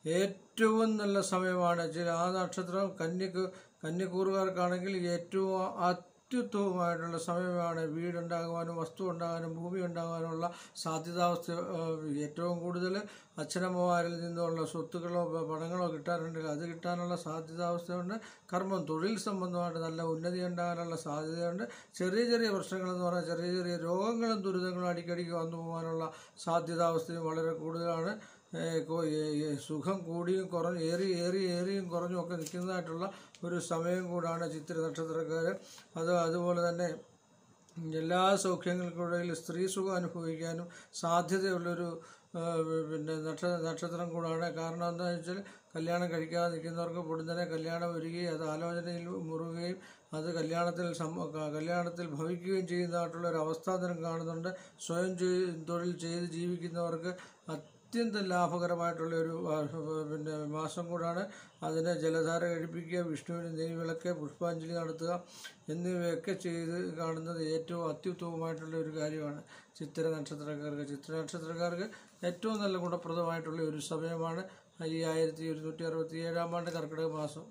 ഏറ്റവും നല്ല സമയമാണ് ചില ആ നക്ഷത്രം കന്യക്ക് കന്യക്കൂറുകാർക്കാണെങ്കിൽ ഏറ്റവും അത്യുത്തമമായിട്ടുള്ള സമയമാണ് വീടുണ്ടാകുവാനും വസ്തു ഉണ്ടാകാനും ഭൂമി ഉണ്ടാകാനുള്ള സാധ്യതാവസ്ഥ ഏഹ്, ഏറ്റവും കൂടുതൽ അച്ഛനമ്മമാരിൽ നിന്നുള്ള സ്വത്തുക്കളോ പ- പണങ്ങളോ കിട്ടാറുണ്ടെങ്കിൽ അത് കിട്ടാനുള്ള സാധ്യതാവസ്ഥയുണ്ട് കർമ്മം തൊഴിൽ സംബന്ധമായിട്ട് നല്ല ഉന്നതി ഉണ്ടാകാനുള്ള സാധ്യതയുണ്ട് ചെറിയ ചെറിയ പ്രശ്നങ്ങളെന്ന് പറഞ്ഞാൽ ചെറിയ ചെറിയ രോഗങ്ങളും ദുരിതങ്ങളും അടിക്കടിക്ക് വന്നു പോകാനുള്ള സാധ്യതാവസ്ഥയും വളരെ കൂടുതലാണ് ഏഹ് കൊ- ഏ- ഏ- സുഖം കൂടിയും കുറഞ്ഞ് ഏറി ഏറി ഏറിയും കുറഞ്ഞും ഒക്കെ നിൽക്കുന്നതായിട്ടുള്ള ഒരു സമയം കൂടാണ് ചിത്ര നക്ഷത്രക്കാർ അത് അതുപോലെ തന്നെ എല്ലാ സൗഖ്യങ്ങൾക്കിടയിൽ സ്ത്രീ സുഖം അനുഭവിക്കാനും സാധ്യതയുള്ളൊരു ആ, പിന്നെ നക്ഷ നക്ഷത്രം കൂടാണ് കാരണം എന്താണെന്ന് വെച്ചാൽ കല്യാണം കഴിക്കാതെ നിൽക്കുന്നവർക്ക് പൊടുന്നനെ കല്യാണം വരികയും അത് ആലോചനയിൽ മുറുകയും അത് കല്യാണത്തിൽ സം- ക- കല്യാണത്തിൽ ഭവിക്കുകയും ചെയ്യുന്നതായിട്ടുള്ള ഒരു അവസ്ഥാന്തരം കാണുന്നുണ്ട് സ്വയം ചെയ്- തൊഴിൽ ചെയ്ത് ജീവിക്കുന്നവർക്ക് അത്യന്തം ലാഭകരമായിട്ടുള്ള ഒരു ആ, പിന്നെ മാസം കൂടാണ് അതിനെ ജലധാര കഴിപ്പിക്കുക വിഷ്ണുവിന് നെയ്വിളക്ക് പുഷ്പാഞ്ജലി നടത്തുക എന്നിവയൊക്കെ ചെയ്ത് കാണുന്നത് ഏറ്റവും അത്യുത്തമമായിട്ടുള്ള ഒരു കാര്യമാണ് ചിത്ര നക്ഷത്രക്കാർക്ക് ചിത്ര നക്ഷത്രക്കാർക്ക് ഏറ്റവും നല്ല ഗുണപ്രദമായിട്ടുള്ള ഒരു സമയമാണ് ഈ ആയിരത്തി ഒരുന്നൂറ്റി അറുപത്തി ഏഴാം ആണ്ട് കർക്കിടക മാസം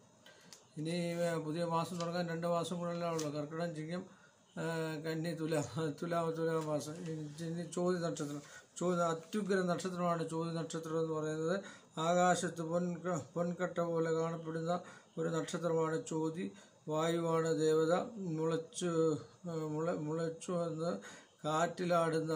ഇനി ഏ, പുതിയ മാസം തുടങ്ങാൻ രണ്ട് മാസം കൂടെ ഉള്ളൂ കർക്കിടകം ചിങ്ങം ആ, കന്നി തുലാം തുലാം തുലാം മാസം ഇനി ഇനി ചോതി നക്ഷത്രം ചോതി അത്യുഗ്ര നക്ഷത്രമാണ് ചോതി നക്ഷത്രം എന്ന് പറയുന്നത് ആകാശത്ത് പൊൻ പൊൻകട്ട പോലെ കാണപ്പെടുന്ന ഒരു നക്ഷത്രമാണ് ചോതി വായുവാണ് ദേവത മുളച്ചു ആ, മുള മുളച്ചു വന്ന് കാറ്റിലാടുന്ന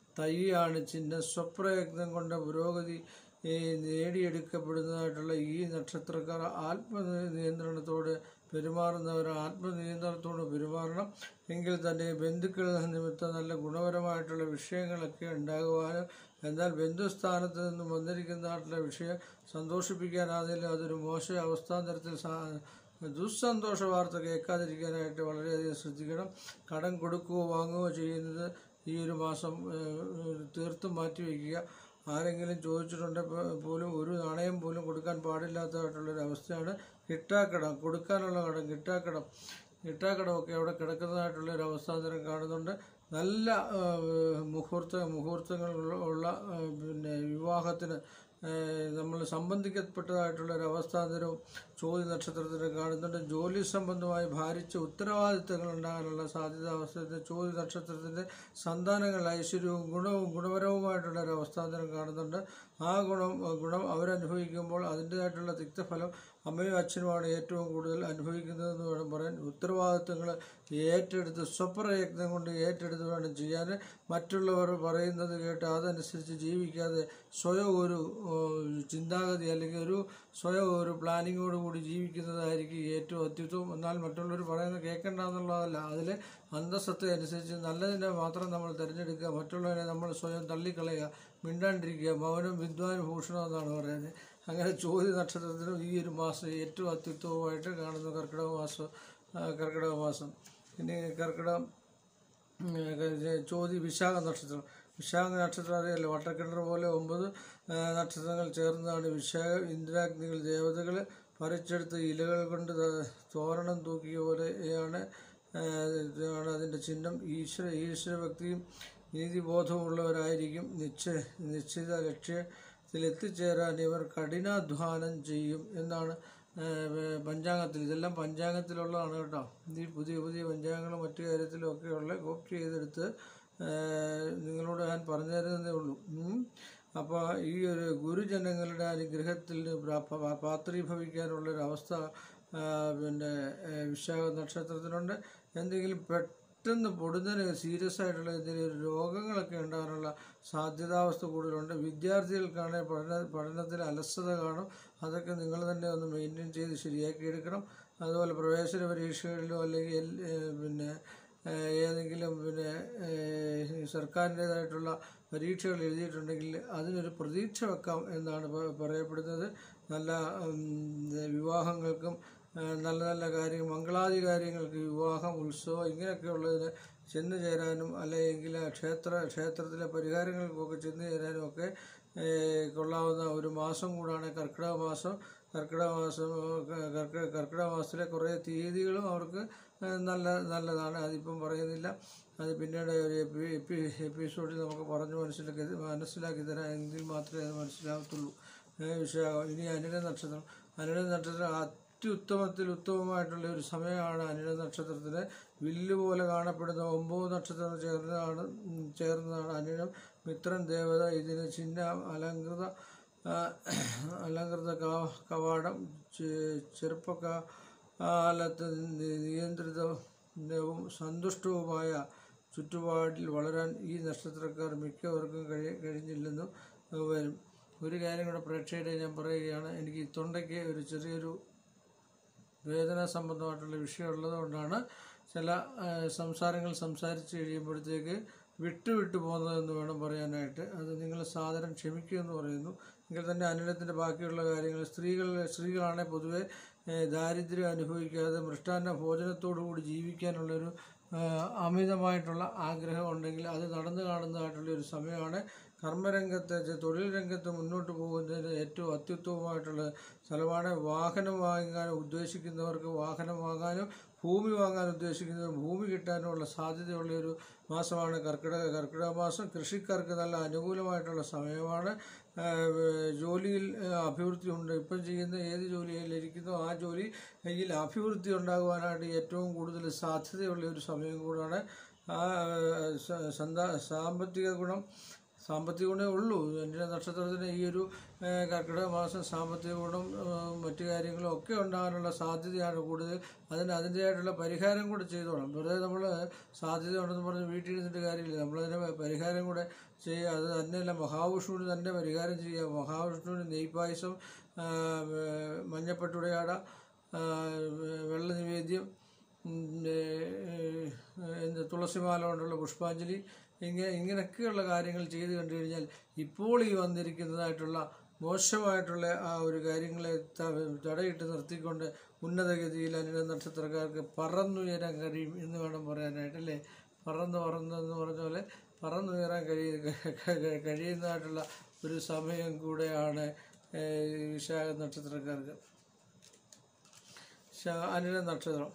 തൈയാണ് ചിഹ്നം സ്വപ്രയത്നം കൊണ്ട് പുരോഗതി ഈ നേടിയെടുക്കപ്പെടുന്നതായിട്ടുള്ള ഈ നക്ഷത്രക്കാർ ആത്മനിയന്ത്രണത്തോട് പെരുമാറുന്നവർ ആത്മനിയന്ത്രണത്തോട് പെരുമാറണം എങ്കിൽ തന്നെ ബന്ധുക്കൾ നിമിത്തം നല്ല ഗുണപരമായിട്ടുള്ള വിഷയങ്ങളൊക്കെ ഉണ്ടാകുവാനും എന്നാൽ ബന്ധുസ്ഥാനത്ത് നിന്നും വന്നിരിക്കുന്നതായിട്ടുള്ള വിഷയം സന്തോഷിപ്പിക്കാനാകില്ല അതൊരു മോശ അവസ്ഥാന്തരത്തിൽ സാ ദുസ്സന്തോഷ വാർത്ത കേൾക്കാതിരിക്കാനായിട്ട് വളരെയധികം ശ്രദ്ധിക്കണം കടം കൊടുക്കുകയോ വാങ്ങുകയോ ചെയ്യുന്നത് ഈ ഒരു മാസം ഏഹ്, തീർത്തും മാറ്റിവെക്കുക ആരെങ്കിലും ചോദിച്ചിട്ടുണ്ട് പോലും ഒരു നാണയം പോലും കൊടുക്കാൻ പാടില്ലാത്തതായിട്ടുള്ളൊരു അവസ്ഥയാണ് കിട്ടാക്കടം കൊടുക്കാനുള്ള കടം കിട്ടാക്കടം കിട്ടാക്കടമൊക്കെ അവിടെ കിടക്കുന്നതായിട്ടുള്ള ഒരു അവസ്ഥാന്തരം കാണുന്നുണ്ട് നല്ല ആ, മുഹൂർത്ത മുഹൂർത്തങ്ങൾ ഉള്ള- ഉള്ള ആ, പിന്നെ വിവാഹത്തിന് നമ്മൾ സംബന്ധിക്കപ്പെട്ടതായിട്ടുള്ള ഒരു അവസ്ഥാന്തരവും ചോദ്യ നക്ഷത്രത്തിന് കാണുന്നുണ്ട് ജോലി സംബന്ധമായി ഭാരിച്ച ഉത്തരവാദിത്തങ്ങൾ ഉണ്ടാകാനുള്ള സാധ്യത അവസ്ഥ ചോദ്യ നക്ഷത്രത്തിൻ്റെ സന്താനങ്ങൾ ഐശ്വര്യവും ഗുണവും ഗുണപരവുമായിട്ടുള്ള ഒരു അവസ്ഥാന്തരം കാണുന്നുണ്ട് ആ ഗുണം ഗുണം അവരനുഭവിക്കുമ്പോൾ അതിൻ്റെതായിട്ടുള്ള തിക്തഫലം അമ്മയും അച്ഛനുമാണ് ഏറ്റവും കൂടുതൽ അനുഭവിക്കുന്നതെന്ന് വേണം പറയാൻ ഉത്തരവാദിത്തങ്ങൾ ഏറ്റെടുത്ത് സ്വപ്രയത്നം കൊണ്ട് ഏറ്റെടുത്ത് വേണം ചെയ്യാൻ മറ്റുള്ളവർ പറയുന്നത് കേട്ട് അതനുസരിച്ച് ജീവിക്കാതെ സ്വയം ഒരു ഓ, ചിന്താഗതി അല്ലെങ്കിൽ ഒരു സ്വയം ഒരു പ്ലാനിങ്ങോട് കൂടി ജീവിക്കുന്നതായിരിക്കും ഏറ്റവും അത്യുത്തമം എന്നാൽ മറ്റുള്ളവർ പറയുന്നത് കേൾക്കണ്ട എന്നുള്ളതല്ല അതിൽ അന്തസ്സത്തെ അനുസരിച്ച് നല്ലതിനെ മാത്രം നമ്മൾ തിരഞ്ഞെടുക്കുക മറ്റുള്ളവരെ നമ്മൾ സ്വയം തള്ളിക്കളയുക മിണ്ടാണ്ടിരിക്കുക മൗനം വിദ്വാൻ ഭൂഷണം എന്നാണ് പറയുന്നത് അങ്ങനെ ചോദ്യ നക്ഷത്രത്തിനും ഈ ഒരു മാസം ഏറ്റവും അത്യുത്തമമായിട്ട് കാണുന്നു കർക്കിടക മാസം ആ, കർക്കിടക മാസം ഇനി കർക്കിടകം ഉം, ഏ, ചോതി വിശാഖ നക്ഷത്രം വിശാഖ നക്ഷത്രം അറിയാലോ വട്ടക്കിണർ പോലെ ഒമ്പത് ആ, നക്ഷത്രങ്ങൾ ചേർന്നതാണ് വിശാഖ ഇന്ദ്രാഗ്നികൾ ദേവതകൾ പറിച്ചെടുത്ത ഇലകൾ കൊണ്ട് ത- തോരണം തൂക്കിയ പോലെയാണ് ആ, ആണ് അതിൻ്റെ ചിഹ്നം ഈശ്വര ഈശ്വര ഭക്തിയും നീതിബോധമുള്ളവരായിരിക്കും നിശ്ചയ നിശ്ചിത ലക്ഷ്യത്തിൽ എത്തിച്ചേരാൻ ഇവർ കഠിനാധ്വാനം ചെയ്യും എന്നാണ് ആ, വേ- പഞ്ചാംഗത്തിൽ ഇതെല്ലാം പഞ്ചാംഗത്തിലുള്ളതാണ് കേട്ടോ ഈ പുതിയ പുതിയ പഞ്ചാംഗങ്ങളും മറ്റു കാര്യത്തിലും ഒക്കെയുള്ള കോപ്പി ചെയ്തെടുത്ത് ആ, നിങ്ങളോട് ഞാൻ പറഞ്ഞു തരുന്നതേ ഉള്ളൂ ഉം. അപ്പോൾ ഈ ഒരു ഗുരുജനങ്ങളുടെ അനുഗ്രഹത്തിൽ പ്രാ- പാ- പാത്രീഭവിക്കാനുള്ളൊരു അവസ്ഥ ആ, പിന്നെ ഏ, വിശാഖ നക്ഷത്രത്തിനുണ്ട് എന്തെങ്കിലും പെട്ടെന്ന് പൊടുന്നതിന് സീരിയസ് ആയിട്ടുള്ള എന്തെങ്കിലും രോഗങ്ങളൊക്കെ ഉണ്ടാകാനുള്ള സാധ്യതാവസ്ഥ കൂടുതലുണ്ട് വിദ്യാർത്ഥികൾക്കാണെങ്കിൽ പഠന പഠനത്തിൽ അലസത കാണും അതൊക്കെ നിങ്ങൾ തന്നെ ഒന്ന് മെയിൻറ്റെയിൻ ചെയ്ത് ശരിയാക്കി എടുക്കണം അതുപോലെ പ്രവേശന പരീക്ഷകളിലോ അല്ലെങ്കിൽ എൽ- ഏ, പിന്നെ ഏ, ഏതെങ്കിലും പിന്നെ ഏ, സർക്കാരിൻ്റേതായിട്ടുള്ള പരീക്ഷകൾ എഴുതിയിട്ടുണ്ടെങ്കിൽ അതിനൊരു പ്രതീക്ഷ വെക്കാം എന്നാണ് പ- പറയപ്പെടുന്നത് നല്ല ഉം, വിവാഹങ്ങൾക്കും ആ, നല്ല നല്ല കാര്യങ്ങൾ മംഗളാദി കാര്യങ്ങൾക്ക് വിവാഹം ഉത്സവം ഇങ്ങനെയൊക്കെയുള്ളതിന് ചെന്ന് ചേരാനും അല്ലെങ്കിൽ ക്ഷേത്ര ക്ഷേത്രത്തിലെ പരിഹാരങ്ങൾക്കൊക്കെ ചെന്ന് ചേരാനും ഒക്കെ ഏ, കൊള്ളാവുന്ന ഒരു മാസം കൂടാണ് കർക്കിടക മാസം കർക്കിടക മാസം ക- കർക്കിടക കർക്കിടക മാസത്തിലെ കുറേ തീയതികളും അവർക്ക് ഏ, നല്ല നല്ലതാണ് അതിപ്പം പറയുന്നില്ല അത് പിന്നീട് ഒരു എപ്പി എപ്പി എപ്പിസോഡിൽ നമുക്ക് പറഞ്ഞു മനസ്സിലാക്കി മനസ്സിലാക്കി തരാം എങ്കിൽ മാത്രമേ അത് മനസ്സിലാകത്തുള്ളൂ ഏ, വിശാഖം ഇനി അനിഴ നക്ഷത്രം അനിഴ നക്ഷത്രം അത്യുത്തമത്തിൽ ഉത്തമമായിട്ടുള്ള ഒരു സമയമാണ് അനിഴ നക്ഷത്രത്തിന് വില്ല് പോലെ കാണപ്പെടുന്ന ഒമ്പത് നക്ഷത്രം ചേർന്നതാണ് ഉം, ചേർന്നതാണ് അനിഴം മിത്രൻ ദേവത ഇതിന് ചിഹ്ന അലങ്കൃത ആ, അലങ്കൃത കവ- കവാടം ചെ- ചെറുപ്പകാലത്ത് നി- നിയന്ത്രിതവും സന്തുഷ്ടവുമായ ചുറ്റുപാടിൽ വളരാൻ ഈ നക്ഷത്രക്കാർ മിക്കവർക്കും കഴി കഴിഞ്ഞില്ലെന്നും വരും ഒരു കാര്യം കൂടെ പ്രേക്ഷകരെ ഞാൻ പറയുകയാണ് എനിക്ക് ഈ തൊണ്ടയ്ക്ക് ഒരു ചെറിയൊരു വേദന സംബന്ധമായിട്ടുള്ള വിഷയം ഉള്ളതുകൊണ്ടാണ് ചില ആ, സംസാരങ്ങൾ സംസാരിച്ച് കഴിയുമ്പോഴത്തേക്ക് വിട്ടു വിട്ടു പോകുന്നതെന്ന് വേണം പറയാനായിട്ട് അത് നിങ്ങൾ സാധനം ക്ഷമിക്കുമെന്ന് പറയുന്നു എങ്കിൽ തന്നെ അനിലത്തിൻ്റെ ബാക്കിയുള്ള കാര്യങ്ങൾ സ്ത്രീകൾ സ്ത്രീകളാണ് പൊതുവെ ഏ, ദാരിദ്ര്യം അനുഭവിക്കാതെ മൃഷ്ടാന്ന ഭോജനത്തോടു കൂടി ജീവിക്കാനുള്ളൊരു ആ, അമിതമായിട്ടുള്ള ആഗ്രഹം ഉണ്ടെങ്കിൽ അത് നടന്നു കാണുന്നതായിട്ടുള്ള ഒരു സമയമാണ് കർമ്മരംഗത്ത് ചെ- തൊഴിൽ രംഗത്ത് മുന്നോട്ട് പോകുന്നതിന് ഏറ്റവും അത്യുത്തമമായിട്ടുള്ള സ്ഥലമാണ് വാഹനം വാങ്ങാൻ ഉദ്ദേശിക്കുന്നവർക്ക് വാഹനം വാങ്ങാനും ഭൂമി വാങ്ങാൻ ഉദ്ദേശിക്കുന്നവർ ഭൂമി കിട്ടാനുമുള്ള സാധ്യതയുള്ള ഒരു മാസമാണ് കർക്കിടക കർക്കിടക മാസം കൃഷിക്കാർക്ക് നല്ല അനുകൂലമായിട്ടുള്ള സമയമാണ് ആ, വേ- ജോലിയിൽ ആ, അഭിവൃദ്ധി ഉണ്ട് ഇപ്പം ചെയ്യുന്ന ഏത് ജോലിയിലിരിക്കുന്നോ ആ ജോലിയിൽ അഭിവൃദ്ധി ഉണ്ടാകുവാനായിട്ട് ഏറ്റവും കൂടുതൽ സാധ്യതയുള്ള ഒരു സമയം കൂടാണ് ആ സ- സന്താ സാമ്പത്തിക ഗുണം സാമ്പത്തിക ഗുണമേ ഉള്ളൂ എൻ്റെ നക്ഷത്രത്തിന് ഈ ഒരു ഏ, കർക്കിടക മാസം സാമ്പത്തിക ഗുണം ഏ, മറ്റു കാര്യങ്ങളും ഒക്കെ ഉണ്ടാകാനുള്ള സാധ്യതയാണ് കൂടുതൽ അതിന് അതിൻ്റെതായിട്ടുള്ള പരിഹാരം കൂടെ ചെയ്തോളാം വെറുതെ നമ്മൾ സാധ്യത ഉണ്ടെന്ന് പറഞ്ഞ് വീട്ടിൽ ഇരുന്നിട്ട് കാര്യമില്ല നമ്മളതിന് പരിഹാരം കൂടെ ചെയ്യുക അത് തന്നെയല്ല മഹാവിഷ്ണുവിന് തന്നെ പരിഹാരം ചെയ്യുക മഹാവിഷ്ണുവിന് നെയ്പായസം ആ, വേ- മഞ്ഞപ്പട്ടുടയാട ആ, വെ- വെള്ള നിവേദ്യം ഉം, ഏ, ഏ, എന്ത് തുളസിമാല കൊണ്ടുള്ള പുഷ്പാഞ്ജലി ഇങ്ങനെ ഇങ്ങനെയൊക്കെയുള്ള കാര്യങ്ങൾ ചെയ്തു കണ്ടു കഴിഞ്ഞാൽ ഇപ്പോൾ ഈ വന്നിരിക്കുന്നതായിട്ടുള്ള മോശമായിട്ടുള്ള ആ ഒരു കാര്യങ്ങളെ ത- തടയിട്ട് നിർത്തിക്കൊണ്ട് ഉന്നതഗതിയിൽ അനില നക്ഷത്രക്കാർക്ക് പറന്നുയരാൻ കഴിയും എന്ന് വേണം പറയാനായിട്ട് അല്ലേ പറന്ന് പറന്നെന്ന് പറഞ്ഞ പോലെ പറന്നുയരാൻ കഴിയ കഴിയുന്നതായിട്ടുള്ള ഒരു സമയം കൂടെയാണ് ഏ, ഈ വിശാഖ നക്ഷത്രക്കാർക്ക് ശ- അനില നക്ഷത്രം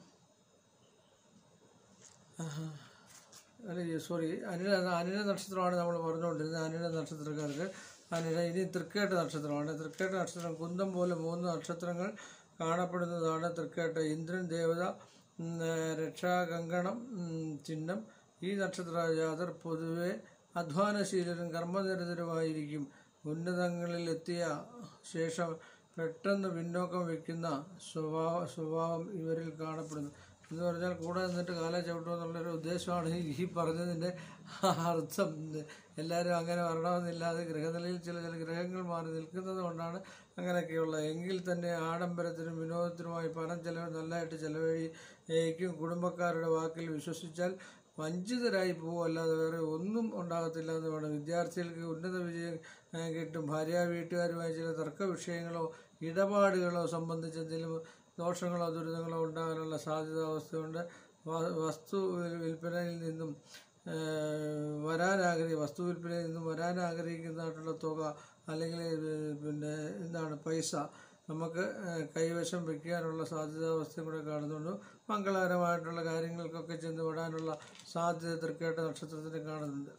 ആഹാ. അല്ല സോറി അനില അനില നക്ഷത്രമാണ് നമ്മൾ പറഞ്ഞുകൊണ്ടിരുന്നത് അനില നക്ഷത്രക്കാർക്ക് അനില ഇനി തൃക്കേട്ട നക്ഷത്രമാണ് തൃക്കേട്ട നക്ഷത്രം കുന്തം പോലെ മൂന്ന് നക്ഷത്രങ്ങൾ കാണപ്പെടുന്നതാണ് തൃക്കേട്ട ഇന്ദ്രൻ ദേവത ഉം, രക്ഷാകങ്കണം ഉം, ചിഹ്നം ഈ നക്ഷത്ര ജാതർ പൊതുവെ അധ്വാനശീലരും കർമ്മനിരതരുമായിരിക്കും ഉന്നതങ്ങളിൽ എത്തിയ ശേഷം പെട്ടെന്ന് പിന്നോക്കം വയ്ക്കുന്ന സ്വഭാവ സ്വഭാവം ഇവരിൽ കാണപ്പെടുന്നു എന്ന് പറഞ്ഞാൽ കൂടെ നിന്നിട്ട് കാല ചവിട്ടുമെന്നുള്ളൊരു ഉദ്ദേശമാണ് ഈ ഈ പറഞ്ഞതിൻ്റെ അർത്ഥം എല്ലാവരും അങ്ങനെ വരണമെന്നില്ലാതെ ഗ്രഹനിലയിൽ ചില ചില ഗ്രഹങ്ങൾ മാറി നിൽക്കുന്നത് കൊണ്ടാണ് അങ്ങനെയൊക്കെയുള്ളത് എങ്കിൽ തന്നെ ആഡംബരത്തിനും വിനോദത്തിനുമായി പണം ചെലവ് നല്ലതായിട്ട് ചെലവഴിക്കും കുടുംബക്കാരുടെ വാക്കിൽ വിശ്വസിച്ചാൽ വഞ്ചിതരായി പോകും അല്ലാതെ വേറെ ഒന്നും ഉണ്ടാകത്തില്ല എന്ന് വേണം വിദ്യാർത്ഥികൾക്ക് ഉന്നത വിജയം ഏ, കിട്ടും ഭാര്യ വീട്ടുകാരുമായി ചില തർക്ക വിഷയങ്ങളോ ഇടപാടുകളോ സംബന്ധിച്ച് എന്തെങ്കിലും ദോഷങ്ങളോ ദുരിതങ്ങളോ ഉണ്ടാകാനുള്ള സാധ്യത അവസ്ഥയുണ്ട് വ- വസ്തു വിൽപ്പനയിൽ നിന്നും ഏ, വരാനാഗ്രഹി വസ്തു വിൽപ്പനയിൽ നിന്നും വരാൻ ആഗ്രഹിക്കുന്നതായിട്ടുള്ള തുക അല്ലെങ്കിൽ ഏ, പിന്നെ എന്താണ് പൈസ നമുക്ക് ഏ, കൈവശം വെക്കാനുള്ള സാധ്യതാവസ്ഥയും കൂടെ കാണുന്നുണ്ട് മംഗളകരമായിട്ടുള്ള കാര്യങ്ങൾക്കൊക്കെ ചെന്ന് വിടാനുള്ള സാധ്യത തൃക്കേട്ട നക്ഷത്രത്തിന് കാണുന്നുണ്ട്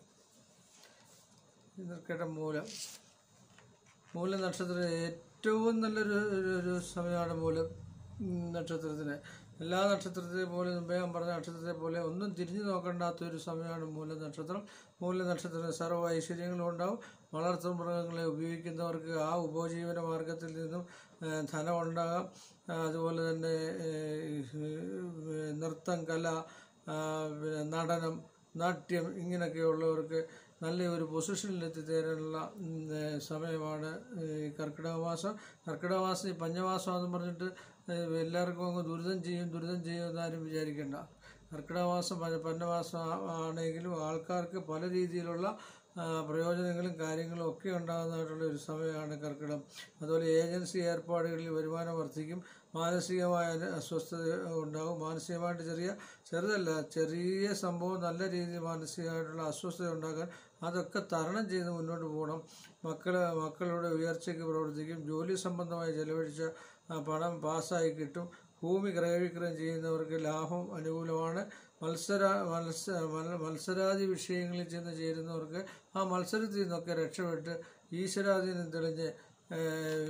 ഈ തൃക്കേട്ട മൂലം മൂല നക്ഷത്രം ഏറ്റവും നല്ലൊരു ഒരു ഒരു സമയമാണ് മൂലം ഉം, നക്ഷത്രത്തിന് എല്ലാ നക്ഷത്രത്തെ പോലെ മുമ്പേ ഞാൻ പറഞ്ഞ നക്ഷത്രത്തെ പോലെ ഒന്നും തിരിഞ്ഞു നോക്കേണ്ടാത്ത ഒരു സമയമാണ് മൂല നക്ഷത്രം മൂല നക്ഷത്രത്തിന് സർവ്വ ഐശ്വര്യങ്ങളും ഉണ്ടാവും വളർത്തു മൃഗങ്ങളെ ഉപയോഗിക്കുന്നവർക്ക് ആ ഉപജീവന മാർഗത്തിൽ നിന്നും ഏ, ധനം ഉണ്ടാകാം ആ, അതുപോലെ തന്നെ ഏ, ഏ, നൃത്തം കല ആ, പിന്നെ നടനം നാട്യം ഇങ്ങനെയൊക്കെയുള്ളവർക്ക് നല്ലൊരു പൊസിഷനിൽ എത്തിച്ചേരാനുള്ള ഉം, ഏ, സമയമാണ് ഈ കർക്കിടക മാസം കർക്കിടക മാസം ഈ പഞ്ഞമാസം എന്ന് പറഞ്ഞിട്ട് ഏ, എല്ലാവർക്കും അങ്ങ് ദുരിതം ചെയ്യും ദുരിതം ചെയ്യും എന്നാരും വിചാരിക്കേണ്ട കർക്കിടക മാസം പ- പഞ്ഞമാസം ആ- ആണെങ്കിലും ആൾക്കാർക്ക് പല രീതിയിലുള്ള ആ, പ്രയോജനങ്ങളും കാര്യങ്ങളും ഒക്കെ ഉണ്ടാകുന്നതായിട്ടുള്ള ഒരു സമയമാണ് കർക്കിടകം അതുപോലെ ഏജൻസി ഏർപ്പാടുകളിൽ വരുമാനം വർദ്ധിക്കും മാനസികമായ ഒരു അസ്വസ്ഥത ഉണ്ടാകും മാനസികമായിട്ട് ചെറിയ ചെറുതല്ല ചെറിയ സംഭവം നല്ല രീതിയിൽ മാനസികമായിട്ടുള്ള അസ്വസ്ഥത ഉണ്ടാക്കാൻ അതൊക്കെ തരണം ചെയ്ത് മുന്നോട്ട് പോകണം മക്കൾ മക്കളുടെ ഉയർച്ചയ്ക്ക് പ്രവർത്തിക്കും ജോലി സംബന്ധമായി ചെലവഴിച്ച ആ, പണം പാസ്സായി കിട്ടും ഭൂമി ക്രയവിക്രയം ചെയ്യുന്നവർക്ക് ലാഭം അനുകൂലമാണ് മത്സര മത്സ മൽ- മത്സരാദി വിഷയങ്ങളിൽ ചെന്ന് ചേരുന്നവർക്ക് ആ മത്സരത്തിൽ നിന്നൊക്കെ രക്ഷപ്പെട്ട് ഈശ്വരാധീനം തെളിഞ്ഞ് ഏഹ്,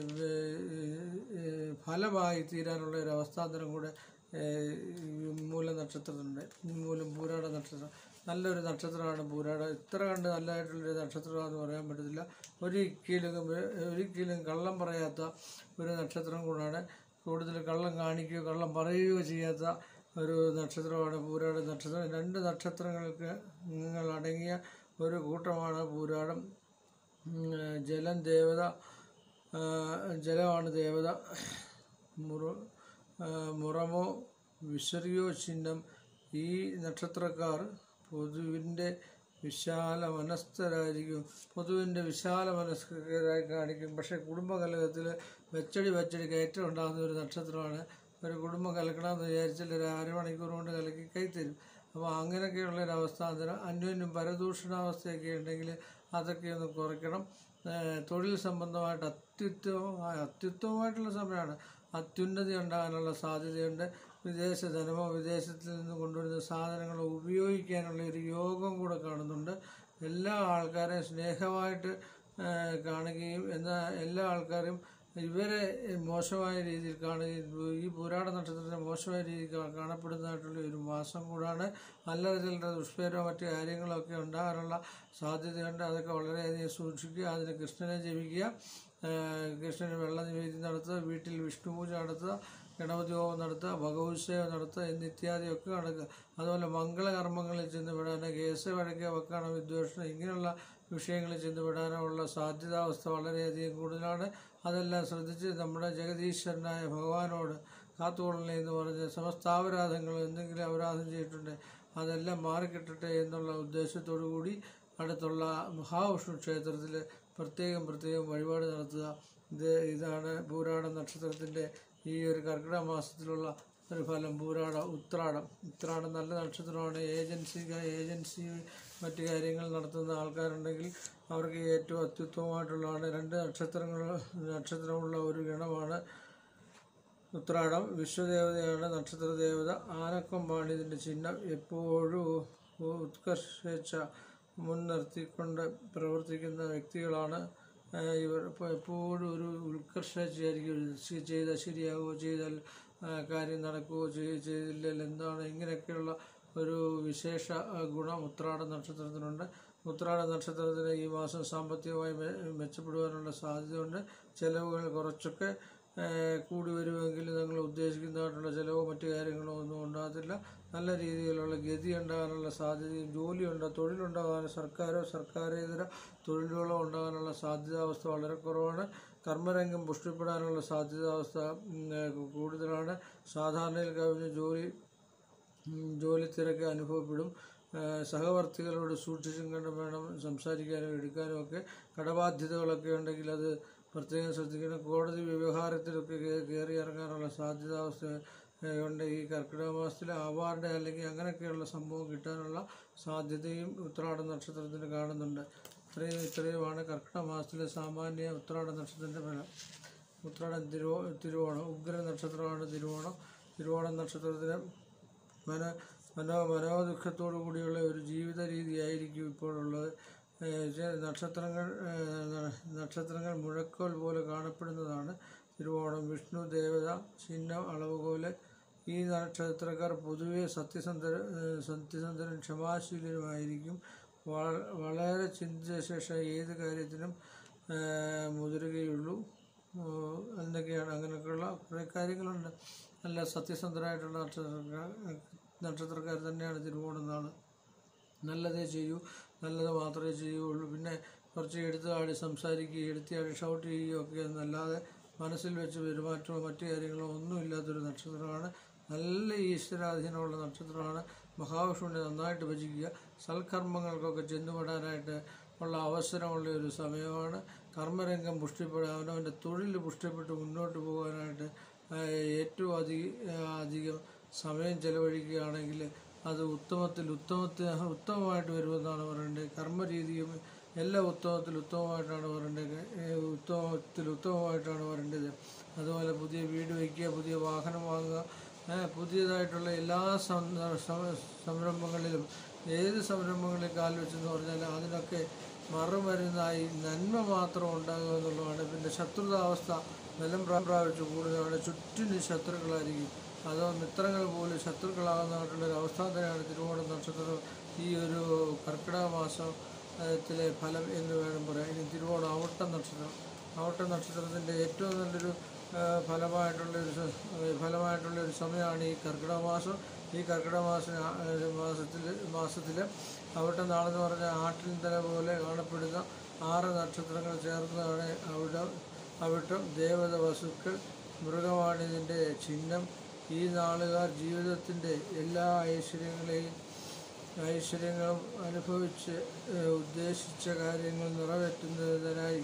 ഏഹ്, ഫലമായി തീരാനുള്ള ഒരു അവസ്ഥാന്തരം കൂടെ ഏഹ്, ഈ മൂല നക്ഷത്രത്തിനുണ്ട് മൂലം പൂരാട നക്ഷത്രം നല്ലൊരു നക്ഷത്രമാണ് പൂരാട ഇത്ര കണ്ട് നല്ലതായിട്ടുള്ളൊരു നക്ഷത്രമാണെന്ന് പറയാൻ പറ്റത്തില്ല ഒരിക്കലും ഒരിക്കലും കള്ളം പറയാത്ത ഒരു നക്ഷത്രം കൂടാണ് കൂടുതൽ കള്ളം കാണിക്കുകയോ കള്ളം പറയുകയോ ചെയ്യാത്ത ഒരു നക്ഷത്രമാണ് പൂരാട നക്ഷത്രം രണ്ട് നക്ഷത്രങ്ങൾക്ക് നിങ്ങൾ അടങ്ങിയ ഒരു കൂട്ടമാണ് പൂരാടം ഉം, ജലം ദേവത ആ, ജലമാണ് ദേവത മുറ ആ, മുറമോ വിസറിയോ ചിഹ്നം ഈ നക്ഷത്രക്കാർ പൊതുവിൻ്റെ വിശാല മനസ്ഥരായിരിക്കും പൊതുവിൻ്റെ വിശാല മനസ്കരായി കാണിക്കും പക്ഷേ കുടുംബകലകത്തിൽ വെച്ചടി വെച്ചടി കയറ്റം ഉണ്ടാകുന്ന ഒരു നക്ഷത്രമാണ് ഒരു കുടുംബം കലക്കണമെന്ന് വിചാരിച്ചാൽ ഒരു അരമണിക്കൂർ കൊണ്ട് കലക്കി കൈത്തരും അപ്പോൾ അങ്ങനെയൊക്കെയുള്ള ഒരു അവസ്ഥാന്തരം അന്യോന്യം പരദൂഷണാവസ്ഥയൊക്കെ ഉണ്ടെങ്കിൽ അതൊക്കെ ഒന്ന് കുറയ്ക്കണം ഏഹ് തൊഴിൽ സംബന്ധമായിട്ട് അത്യുത്തമമായ അത്യുത്തമമായിട്ടുള്ള സമയമാണ് അത്യുന്നതി ഉണ്ടാകാനുള്ള സാധ്യതയുണ്ട് വിദേശ ധനമോ വിദേശത്തിൽ നിന്ന് കൊണ്ടുവരുന്ന സാധനങ്ങൾ ഉപയോഗിക്കാനുള്ള ഒരു യോഗം കൂടെ കാണുന്നുണ്ട് എല്ലാ ആൾക്കാരെയും സ്നേഹമായിട്ട് ഏഹ് കാണുകയും എന്നാൽ എല്ലാ ആൾക്കാരും ഇവരെ മോശമായ രീതിയിൽ കാണുകയും ഈ പുരാണ നക്ഷത്രത്തെ മോശമായ രീതിയിൽ കാ- കാണപ്പെടുന്നതായിട്ടുള്ള ഒരു മാസം കൂടാണ് അല്ലാതെ ചിലരുടെ ദുഷ്പേരോ മറ്റു കാര്യങ്ങളോ ഒക്കെ ഉണ്ടാകാനുള്ള സാധ്യതയുണ്ട് അതൊക്കെ വളരെയധികം സൂക്ഷിക്കുക അതിന് കൃഷ്ണനെ ജപിക്കുക ഏഹ് കൃഷ്ണന് വെള്ള നിവേദ്യം നടത്തുക വീട്ടിൽ വിഷ്ണു പൂജ നടത്തുക ഗണപതി ഹോമം നടത്തുക ഭഗവത് സേവ നടത്തുക എന്നിത്യാദിയൊക്കെ നടക്കുക അതുപോലെ മംഗളകർമ്മങ്ങളിൽ ചെന്ന് വിടാനോ കേസ് വഴക്ക് വെക്കാനോ വിദ്വേഷണം ഇങ്ങനെയുള്ള വിഷയങ്ങളിൽ ചെന്ന് വിടാനോ ഉള്ള സാധ്യതാവസ്ഥ വളരെയധികം കൂടുതലാണ് അതെല്ലാം ശ്രദ്ധിച്ച് നമ്മുടെ ജഗദീശ്വരനായ ഭഗവാനോട് കാത്തുകൊള്ളണേ എന്ന് പറഞ്ഞ് സമസ്താപരാധങ്ങൾ എന്തെങ്കിലും അപരാധം ചെയ്തിട്ടുണ്ട് അതെല്ലാം മാറിക്കിട്ടട്ടെ എന്നുള്ള ഉദ്ദേശത്തോടു കൂടി അടുത്തുള്ള മഹാവിഷ്ണു ക്ഷേത്രത്തിൽ പ്രത്യേകം പ്രത്യേകം വഴിപാട് നടത്തുക ഇത് ഇതാണ് പൂരാട നക്ഷത്രത്തിൻ്റെ ഈ ഒരു കർക്കിടക മാസത്തിലുള്ള ഒരു ഫലം പൂരാട ഉത്രാടം ഉത്രാടം നല്ല നക്ഷത്രമാണ് ഏജൻസി ഏജൻസി മറ്റു കാര്യങ്ങൾ നടത്തുന്ന ആൾക്കാരുണ്ടെങ്കിൽ അവർക്ക് ഏറ്റവും അത്യുത്തമമായിട്ടുള്ളതാണ് രണ്ട് നക്ഷത്രങ്ങൾ നക്ഷത്രമുള്ള ഒരു ഗണമാണ് ഉത്രാടം വിശ്വദേവതയാണ് നക്ഷത്ര ദേവത ആനക്കൊമ്പാണ് ഇതിൻ്റെ ചിഹ്നം എപ്പോഴും ഉത്കർഷേച്ഛ മുൻനിർത്തിക്കൊണ്ട് പ്രവർത്തിക്കുന്ന വ്യക്തികളാണ് ഏഹ് ഇവർ ഇപ്പോൾ എപ്പോഴും ഒരു ഉത്കർഷേച്ഛയായിരിക്കും ശ- ചെയ്താൽ ശരിയാകുമോ ചെയ്താൽ ആ, കാര്യം നടക്കുമോ ചെയ്- ചെയ്തില്ലെങ്കിൽ എന്താണ് ഇങ്ങനെയൊക്കെയുള്ള ഒരു വിശേഷ ആ, ഗുണം ഉത്രാട നക്ഷത്രത്തിനുണ്ട് ഉത്രാട നക്ഷത്രത്തിന് ഈ മാസം സാമ്പത്തികമായി മെ- മെച്ചപ്പെടുവാനുള്ള സാധ്യതയുണ്ട് ചിലവുകൾ കുറച്ചൊക്കെ ഏഹ് കൂടി വരുമെങ്കിൽ നിങ്ങൾ ഉദ്ദേശിക്കുന്നതായിട്ടുള്ള ചിലവോ മറ്റു കാര്യങ്ങളോ ഒന്നും ഉണ്ടാകത്തില്ല നല്ല രീതിയിലുള്ള ഗതി ഉണ്ടാകാനുള്ള സാധ്യതയും ജോലിയുണ്ട് തൊഴിലുണ്ടാകാൻ സർക്കാരോ സർക്കാരേതര തൊഴിലുകളോ ഉണ്ടാകാനുള്ള സാധ്യതാവസ്ഥ വളരെ കുറവാണ് കർമ്മരംഗം പുഷ്ടിപ്പെടാനുള്ള സാധ്യതാവസ്ഥ ഉം, ഏഹ് കൂടുതലാണ് സാധാരണയിൽ കവിഞ്ഞ ജോലി ഉം, ജോലി തിരക്ക് അനുഭവപ്പെടും ഏഹ് സഹവർത്തികളോട് സൂക്ഷിച്ചും കണ്ടും വേണം സംസാരിക്കാനും എടുക്കാനും ഒക്കെ കടബാധ്യതകളൊക്കെ ഉണ്ടെങ്കിൽ അത് പ്രത്യേകം ശ്രദ്ധിക്കണം കോടതി വ്യവഹാരത്തിലൊക്കെ കേ- കയറി ഇറങ്ങാനുള്ള സാധ്യതാവസ്ഥ ഏഹ് ഉണ്ട് ഈ കർക്കിടക മാസത്തിൽ അവാർഡ് അല്ലെങ്കിൽ അങ്ങനെയൊക്കെയുള്ള സംഭവം കിട്ടാനുള്ള സാധ്യതയും ഉത്രാട നക്ഷത്രത്തിന് കാണുന്നുണ്ട് ഇത്രയും ഇത്രയുമാണ് കർക്കിടക മാസത്തിലെ സാമാന്യ ഉത്രാട നക്ഷത്രത്തിൻ്റെ ഫലം ഉത്രാടം തിരുവോ തിരുവോണം ഉഗ്ര നക്ഷത്രമാണ് തിരുവോണം തിരുവോണം നക്ഷത്രത്തിന് മന മനോ മനോദുഃഖത്തോടു കൂടിയുള്ള ഒരു ജീവിത രീതിയായിരിക്കും ഇപ്പോഴുള്ളത് ഏഹ് ചെ- നക്ഷത്രങ്ങൾ ഏഹ് നക്ഷത്രങ്ങൾ മുഴക്കോൽ പോലെ കാണപ്പെടുന്നതാണ് തിരുവോണം വിഷ്ണു ദേവത ചിഹ്നം അളവുകോല് ഈ നക്ഷത്രക്കാർ പൊതുവെ സത്യസന്ധ ഏഹ് സത്യസന്ധനും ക്ഷമാശീലനുമായിരിക്കും വള- വളരെ ചിന്തിച്ച ശേഷം ഏത് കാര്യത്തിനും ഏഹ് മുതിരുകയുള്ളൂ ഏഹ് എന്തൊക്കെയാണ് അങ്ങനെയൊക്കെയുള്ള കുറേ കാര്യങ്ങളുണ്ട് നല്ല സത്യസന്ധരായിട്ടുള്ള നക്ഷത്രക്കാർ നക്ഷത്രക്കാർ തന്നെയാണ് തിരുവോണം നാള് നല്ലതേ ചെയ്യൂ നല്ലത് മാത്രമേ ചെയ്യുകയുള്ളൂ പിന്നെ കുറച്ച് എടുത്തുകാടി സംസാരിക്കുകയും എടുത്തിയാടി ഷൗട്ട് ചെയ്യുകയോ ഒക്കെ എന്നല്ലാതെ മനസ്സിൽ വെച്ച് പെരുമാറ്റമോ മറ്റു കാര്യങ്ങളോ ഒന്നുമില്ലാത്തൊരു നക്ഷത്രമാണ് നല്ല ഈശ്വരാധീനമുള്ള നക്ഷത്രമാണ് മഹാവിഷ്ണുവിനെ നന്നായിട്ട് ഭജിക്കുക സൽക്കർമ്മങ്ങൾക്കൊക്കെ ചെന്നുപെടാനായിട്ട് ഉള്ള അവസരമുള്ള ഒരു സമയമാണ് കർമ്മരംഗം പുഷ്ടിപ്പെടുക അവനവൻ്റെ തൊഴിൽ പുഷ്ടിപ്പെട്ട് മുന്നോട്ട് പോകാനായിട്ട് ആ, ഏറ്റവും അധികം അധികം സമയം ചെലവഴിക്കുകയാണെങ്കിൽ അത് ഉത്തമത്തിൽ ഉത്തമത്തിൽ ഉത്തമമായിട്ട് വരുമെന്നാണ് പറയേണ്ടത് കർമ്മരീതിയും എല്ലാ ഉത്തമത്തിൽ ഉത്തമമായിട്ടാണ് പറയേണ്ടത് ഏ, ഉത്തമത്തിൽ ഉത്തമമായിട്ടാണ് പറയേണ്ടത് അതുപോലെ പുതിയ വീട് വയ്ക്കുക പുതിയ വാഹനം വാങ്ങുക ഏ, പുതിയതായിട്ടുള്ള എല്ലാ സം- സം- സംരംഭങ്ങളിലും ഏത് സംരംഭങ്ങളിൽ കാൽ വെച്ചെന്ന് പറഞ്ഞാൽ അതിനൊക്കെ മറുമരുന്നായി നന്മ മാത്രം ഉണ്ടാകുക എന്നുള്ളതാണ് പിന്നെ ശത്രുതാവസ്ഥ ബലം പ്രാ- പ്രാപിച്ച് കൂടുകയാണ് ചുറ്റിനും ശത്രുക്കളായിരിക്കും അതോ മിത്രങ്ങൾ പോലും ശത്രുക്കളാകുന്നതായിട്ടുള്ള ഒരു അവസ്ഥാന്തരമാണ് തിരുവോണം നക്ഷത്രം ഈ ഒരു കർക്കിടക മാസത്തിലെ ഫലം എന്ന് വേണം പറയാം ഇനി തിരുവോണം ഔട്ട നക്ഷത്രം ഔട്ട നക്ഷത്രത്തിൻ്റെ ഏറ്റവും നല്ലൊരു ആ, ഫലമായിട്ടുള്ളൊരു സ- ഫലമായിട്ടുള്ളൊരു സമയമാണ് ഈ കർക്കിടക മാസം ഈ കർക്കിടക മാസം മാസത്തിൽ മാസത്തിൽ അവിട്ട നാളെന്ന് പറഞ്ഞാൽ ആട്ടിൻ തല പോലെ കാണപ്പെടുന്ന ആറ് നക്ഷത്രങ്ങൾ ചേർന്നതാണ് അവിടെ അവിട്ടം ദേവത വസുക്കൾ മൃഗമാണിതിൻ്റെ ചിഹ്നം ഈ നാളുകാർ ജീവിതത്തിൻ്റെ എല്ലാ ഐശ്വര്യങ്ങളെയും ഐശ്വര്യങ്ങളും അനുഭവിച്ച് ഏഹ്, ഉദ്ദേശിച്ച കാര്യങ്ങൾ നിറവേറ്റുന്നതിനായി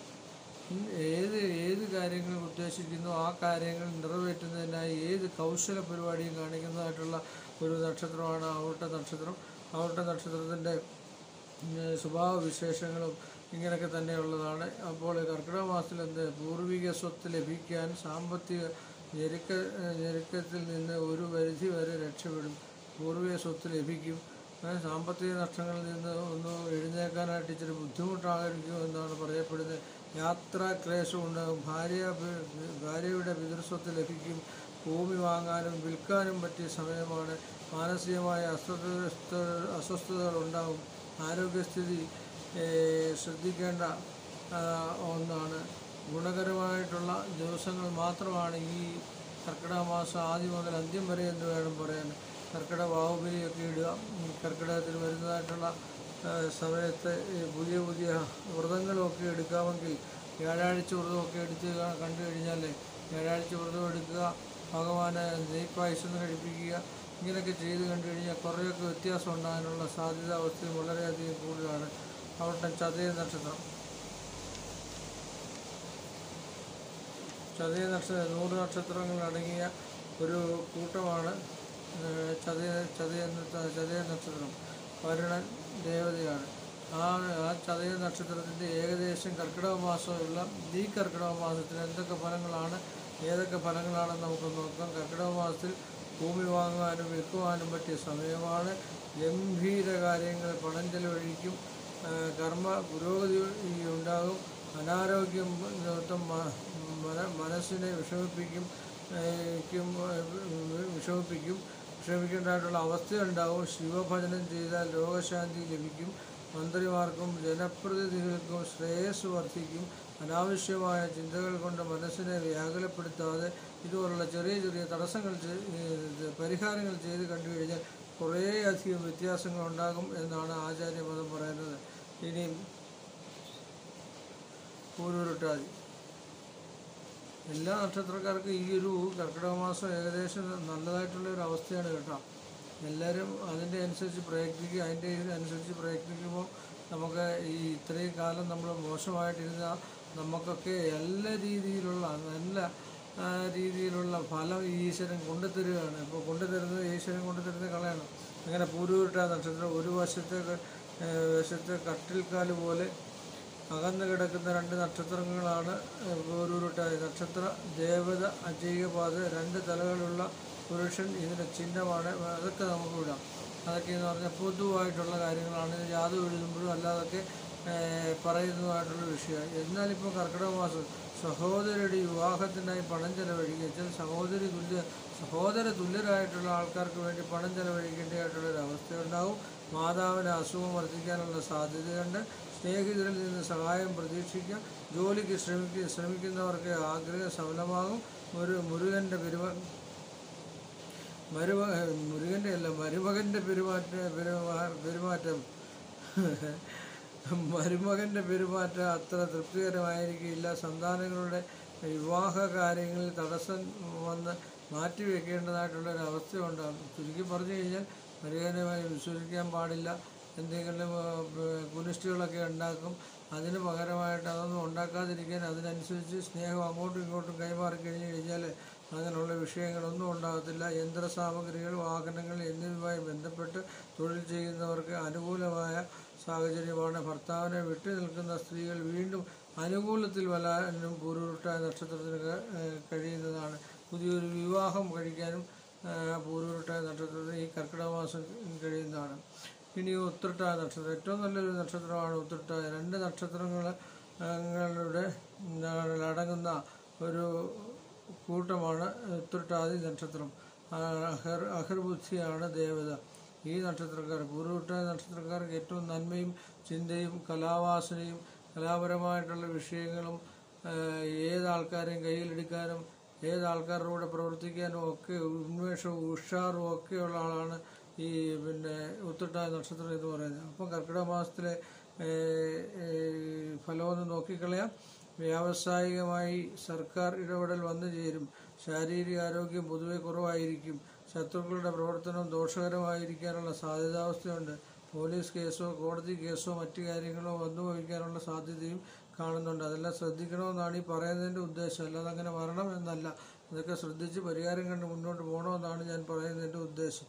ഉം, ഏത് ഏത് കാര്യങ്ങൾ ഉദ്ദേശിക്കുന്നു ആ കാര്യങ്ങൾ നിറവേറ്റുന്നതിനായി ഏത് കൗശല പരിപാടിയും കാണിക്കുന്നതായിട്ടുള്ള ഒരു നക്ഷത്രമാണ് ഔട്ട നക്ഷത്രം ഔട്ട നക്ഷത്രത്തിൻ്റെ ഉം, സ്വഭാവ വിശേഷങ്ങളും ഇങ്ങനെയൊക്കെ തന്നെയുള്ളതാണ് അപ്പോൾ കർക്കിടക മാസത്തിൽ എന്ത് പൂർവിക സ്വത്ത് ലഭിക്കാൻ സാമ്പത്തിക ഞെരുക്ക ഞെരുക്കത്തിൽ നിന്ന് ഒരു പരിധി വരെ രക്ഷപ്പെടും പൂർവിക സ്വത്ത് ലഭിക്കും ആ, സാമ്പത്തിക നഷ്ടങ്ങളിൽ നിന്ന് ഒന്ന് എഴുന്നേൽക്കാനായിട്ട് ഇച്ചിരി ബുദ്ധിമുട്ടായിരിക്കും എന്നാണ് പറയപ്പെടുന്നത് യാത്രാ ക്ലേശം ഉണ്ടാകും ഭാര്യ പി- ഭാര്യയുടെ പിതൃസ്വത്ത് ലഭിക്കും ഭൂമി വാങ്ങാനും വിൽക്കാനും പറ്റിയ സമയമാണ് മാനസികമായ അസ്വസ്ഥ അസ്വസ്ഥതകൾ ഉണ്ടാകും ആരോഗ്യസ്ഥിതി ഏഹ്, ശ്രദ്ധിക്കേണ്ട ആ, ഒന്നാണ് ഗുണകരമായിട്ടുള്ള ദിവസങ്ങൾ മാത്രമാണ് ഈ കർക്കിടക മാസം ആദ്യം മുതൽ അന്ത്യം വരെ എന്ന് വേണം പറയാൻ കർക്കിടക ബാഹുബലിയൊക്കെ ഇടുക ഉം, കർക്കിടകത്തിൽ വരുന്നതായിട്ടുള്ള ആ, സമയത്ത് ഈ പുതിയ പുതിയ വ്രതങ്ങളൊക്കെ എടുക്കാമെങ്കിൽ വ്യാഴാഴ്ച വ്രതമൊക്കെ എടുത്ത് ക- കണ്ടു കഴിഞ്ഞാൽ വ്യാഴാഴ്ച വ്രതം എടുക്കുക ഭഗവാനെ നെയ്പായസം കഴിപ്പിക്കുക ഇങ്ങനെയൊക്കെ ചെയ്ത് കണ്ടു കഴിഞ്ഞാൽ കുറേയൊക്കെ വ്യത്യാസം ഉണ്ടാകാനുള്ള സാധ്യത അവസ്ഥയും വളരെയധികം കൂടുതലാണ് അവിടെ ചതയ നക്ഷത്രം ചതയ നക്ഷത്രം നൂറ് നക്ഷത്രങ്ങൾ അടങ്ങിയ ഒരു കൂട്ടമാണ് ഏഹ്, ചതയ ചതയ ന- ചതയ നക്ഷത്രം വരുണൻ ദേവതയാണ് ആ ആ ചതയ നക്ഷത്രത്തിൻ്റെ ഏകദേശം കർക്കിടക മാസമുള്ള ഈ കർക്കിടക മാസത്തിൽ എന്തൊക്കെ ഫലങ്ങളാണ് ഏതൊക്കെ ഫലങ്ങളാണെന്ന് നമുക്ക് നോക്കാം കർക്കിടക മാസത്തിൽ ഭൂമി വാങ്ങുവാനും വിൽക്കുവാനും പറ്റിയ സമയമാണ് ഗംഭീര കാര്യങ്ങൾ പണം ചെലവഴിക്കും ആ, കർമ്മ പുരോഗതി ഉണ്ടാകും അനാരോഗ്യം നിമിത്തം മ- മന- മനസ്സിനെ വിഷമിപ്പിക്കും ഏക്കും, ഏഹ്, വിഷമിപ്പിക്കും വിഷമിക്കേണ്ടതായിട്ടുള്ള അവസ്ഥയുണ്ടാവും ശിവഭജനം ചെയ്താൽ രോഗശാന്തി ലഭിക്കും മന്ത്രിമാർക്കും ജനപ്രതിനിധികൾക്കും ശ്രേയസ് വർദ്ധിക്കും അനാവശ്യമായ ചിന്തകൾ കൊണ്ട് മനസ്സിനെ വ്യാകുലപ്പെടുത്താതെ ഇതുപോലുള്ള ചെറിയ ചെറിയ തടസ്സങ്ങൾ ചെ- ഏഹ്, പരിഹാരങ്ങൾ ചെയ്ത് കണ്ടു കഴിഞ്ഞാൽ കുറേയധികം വ്യത്യാസങ്ങൾ ഉണ്ടാകും എന്നാണ് ആചാര്യമതം പറയുന്നത് ഇനി പൂരുരുട്ടാതി എല്ലാ നക്ഷത്രക്കാർക്കും ഈ ഒരു കർക്കിടക മാസം ഏകദേശം നല്ലതായിട്ടുള്ള ഒരു അവസ്ഥയാണ് കേട്ടോ എല്ലാവരും അതിൻ്റെ അനുസരിച്ച് പ്രയത്നിക്കുക അതിൻ്റെ അനുസരിച്ച് പ്രയത്നിക്കുമ്പോൾ നമുക്ക് ഈ ഇത്രയും കാലം നമ്മൾ മോശമായിട്ടിരുന്ന നമുക്കൊക്കെ എല്ലാ രീതിയിലുള്ള നല്ല ആ, രീതിയിലുള്ള ഫലം ഈശ്വരൻ കൊണ്ടുതരികയാണ് ഇപ്പോൾ കൊണ്ടുതരുന്നത് ഈശ്വരൻ കൊണ്ടുതരുന്നത് കളയണം അങ്ങനെ പൂരുവിട്ട നക്ഷത്രം ഒരു വശത്തെ ക- ഏ, വശത്തെ കട്ടിൽക്കാല് പോലെ അകന്നു കിടക്കുന്ന രണ്ട് നക്ഷത്രങ്ങളാണ് ഗൗരൂരുട്ടായ നക്ഷത്ര ദേവത അജയ്യപാത രണ്ട് തലകളുള്ള പുരുഷൻ ഇതിൻ്റെ ചിഹ്നമാണ് അതൊക്കെ നമുക്ക് വിടാം അതൊക്കെ എന്ന് പറഞ്ഞാൽ പൊതുവായിട്ടുള്ള കാര്യങ്ങളാണ് ജാതകം എഴുതുമ്പോഴും അല്ലാതൊക്കെ ഏഹ്, പറയുന്നതുമായിട്ടുള്ള വിഷയമാണ് എന്നാലിപ്പോൾ കർക്കിടക മാസം സഹോദരിയുടെ വിവാഹത്തിനായി പണം ചെലവഴിക്കുക വെച്ചാൽ സഹോദരി തുല്യ സഹോദര തുല്യരായിട്ടുള്ള ആൾക്കാർക്ക് വേണ്ടി പണം ചെലവഴിക്കേണ്ടതായിട്ടുള്ള ഒരു അവസ്ഥയുണ്ടാവും മാതാവിന് അസുഖം വർദ്ധിക്കാനുള്ള സാധ്യതയുണ്ട് സ്നേഹിതരിൽ നിന്ന് സഹായം പ്രതീക്ഷിക്കാം ജോലിക്ക് ശ്രമിക്ക ശ്രമിക്കുന്നവർക്ക് ആഗ്രഹം സഫലമാകും ഒരു മുരുകൻ്റെ പെരുമ മരുമ മുരുകൻ്റെ അല്ല മരുമകൻ്റെ പെരുമാറ്റ പെരുമാ- പെരുമാറ്റം മരുമകൻ്റെ പെരുമാറ്റം അത്ര തൃപ്തികരമായിരിക്കില്ല സന്താനങ്ങളുടെ വിവാഹ കാര്യങ്ങളിൽ തടസ്സം വന്ന് മാറ്റിവെക്കേണ്ടതായിട്ടുള്ളൊരു അവസ്ഥ ഉണ്ടാകും ചുരുക്കി പറഞ്ഞു കഴിഞ്ഞാൽ മരുകനെ വിശ്വസിക്കാൻ പാടില്ല എന്തെങ്കിലും ആ, പ- കുനിഷ്ടികളൊക്കെ ഉണ്ടാക്കും അതിന് പകരമായിട്ട് അതൊന്നും ഉണ്ടാക്കാതിരിക്കാൻ അതിനനുസരിച്ച് സ്നേഹം അങ്ങോട്ടും ഇങ്ങോട്ടും കൈമാറി കഴിഞ്ഞു കഴിഞ്ഞാൽ അങ്ങനെയുള്ള വിഷയങ്ങളൊന്നും ഉണ്ടാകത്തില്ല യന്ത്ര സാമഗ്രികൾ വാഹനങ്ങൾ എന്നിവയുമായി ബന്ധപ്പെട്ട് തൊഴിൽ ചെയ്യുന്നവർക്ക് അനുകൂലമായ സാഹചര്യമാണ് ഭർത്താവിനെ വിട്ടു നിൽക്കുന്ന സ്ത്രീകൾ വീണ്ടും അനുകൂലത്തിൽ വരാനും പൂരുരുട്ട നക്ഷത്രത്തിന് ക- ഏഹ് കഴിയുന്നതാണ് പുതിയൊരു വിവാഹം കഴിക്കാനും പൂരുരുട്ട നക്ഷത്രത്തിന് ഈ കർക്കിടക മാസം കഴിയുന്നതാണ് ഇനി ഉത്രട്ടായ നക്ഷത്രം ഏറ്റവും നല്ലൊരു നക്ഷത്രമാണ് ഉത്രട്ടായ രണ്ട് നക്ഷത്രങ്ങൾ ങ്ങളുടെ അടങ്ങുന്ന ഒരു കൂട്ടമാണ് ഉത്രട്ടാതി നക്ഷത്രം ആ, അഹർ അഹർബുദ്ധിയാണ് ദേവത ഈ നക്ഷത്രക്കാർ പൂർവ്വട്ടായ നക്ഷത്രക്കാർക്ക് ഏറ്റവും നന്മയും ചിന്തയും കലാവാസനയും കലാപരമായിട്ടുള്ള വിഷയങ്ങളും ആ, ഏത് ആൾക്കാരെയും കയ്യിലെടുക്കാനും ഏത് ആൾക്കാരുടെ കൂടെ പ്രവർത്തിക്കാനും ഒക്കെ ഉന്മേഷവും ഉഷാറും ഒക്കെയുള്ള ആളാണ് ഈ പിന്നെ ഉത്രട്ടായ നക്ഷത്രം എന്ന് പറയുന്നത് അപ്പം കർക്കിടക മാസത്തിലെ ഏഹ്, ഏഹ്, ഫലമൊന്ന് നോക്കിക്കളയാം വ്യാവസായികമായി സർക്കാർ ഇടപെടൽ വന്നു ചേരും ശാരീരിക ആരോഗ്യം പൊതുവെ കുറവായിരിക്കും ശത്രുക്കളുടെ പ്രവർത്തനം ദോഷകരമായിരിക്കാനുള്ള സാധ്യതാവസ്ഥയുണ്ട് പോലീസ് കേസോ കോടതി കേസോ മറ്റു കാര്യങ്ങളോ വന്നു ഭവിക്കാനുള്ള സാധ്യതയും കാണുന്നുണ്ട് അതെല്ലാം ശ്രദ്ധിക്കണമെന്നാണ് ഈ പറയുന്നതിൻ്റെ ഉദ്ദേശം അല്ലാതെ അങ്ങനെ വരണം എന്നല്ല അതൊക്കെ ശ്രദ്ധിച്ച് പരിഹാരം കണ്ട് മുന്നോട്ട് പോകണമെന്നാണ് ഞാൻ പറയുന്നതിൻ്റെ ഉദ്ദേശം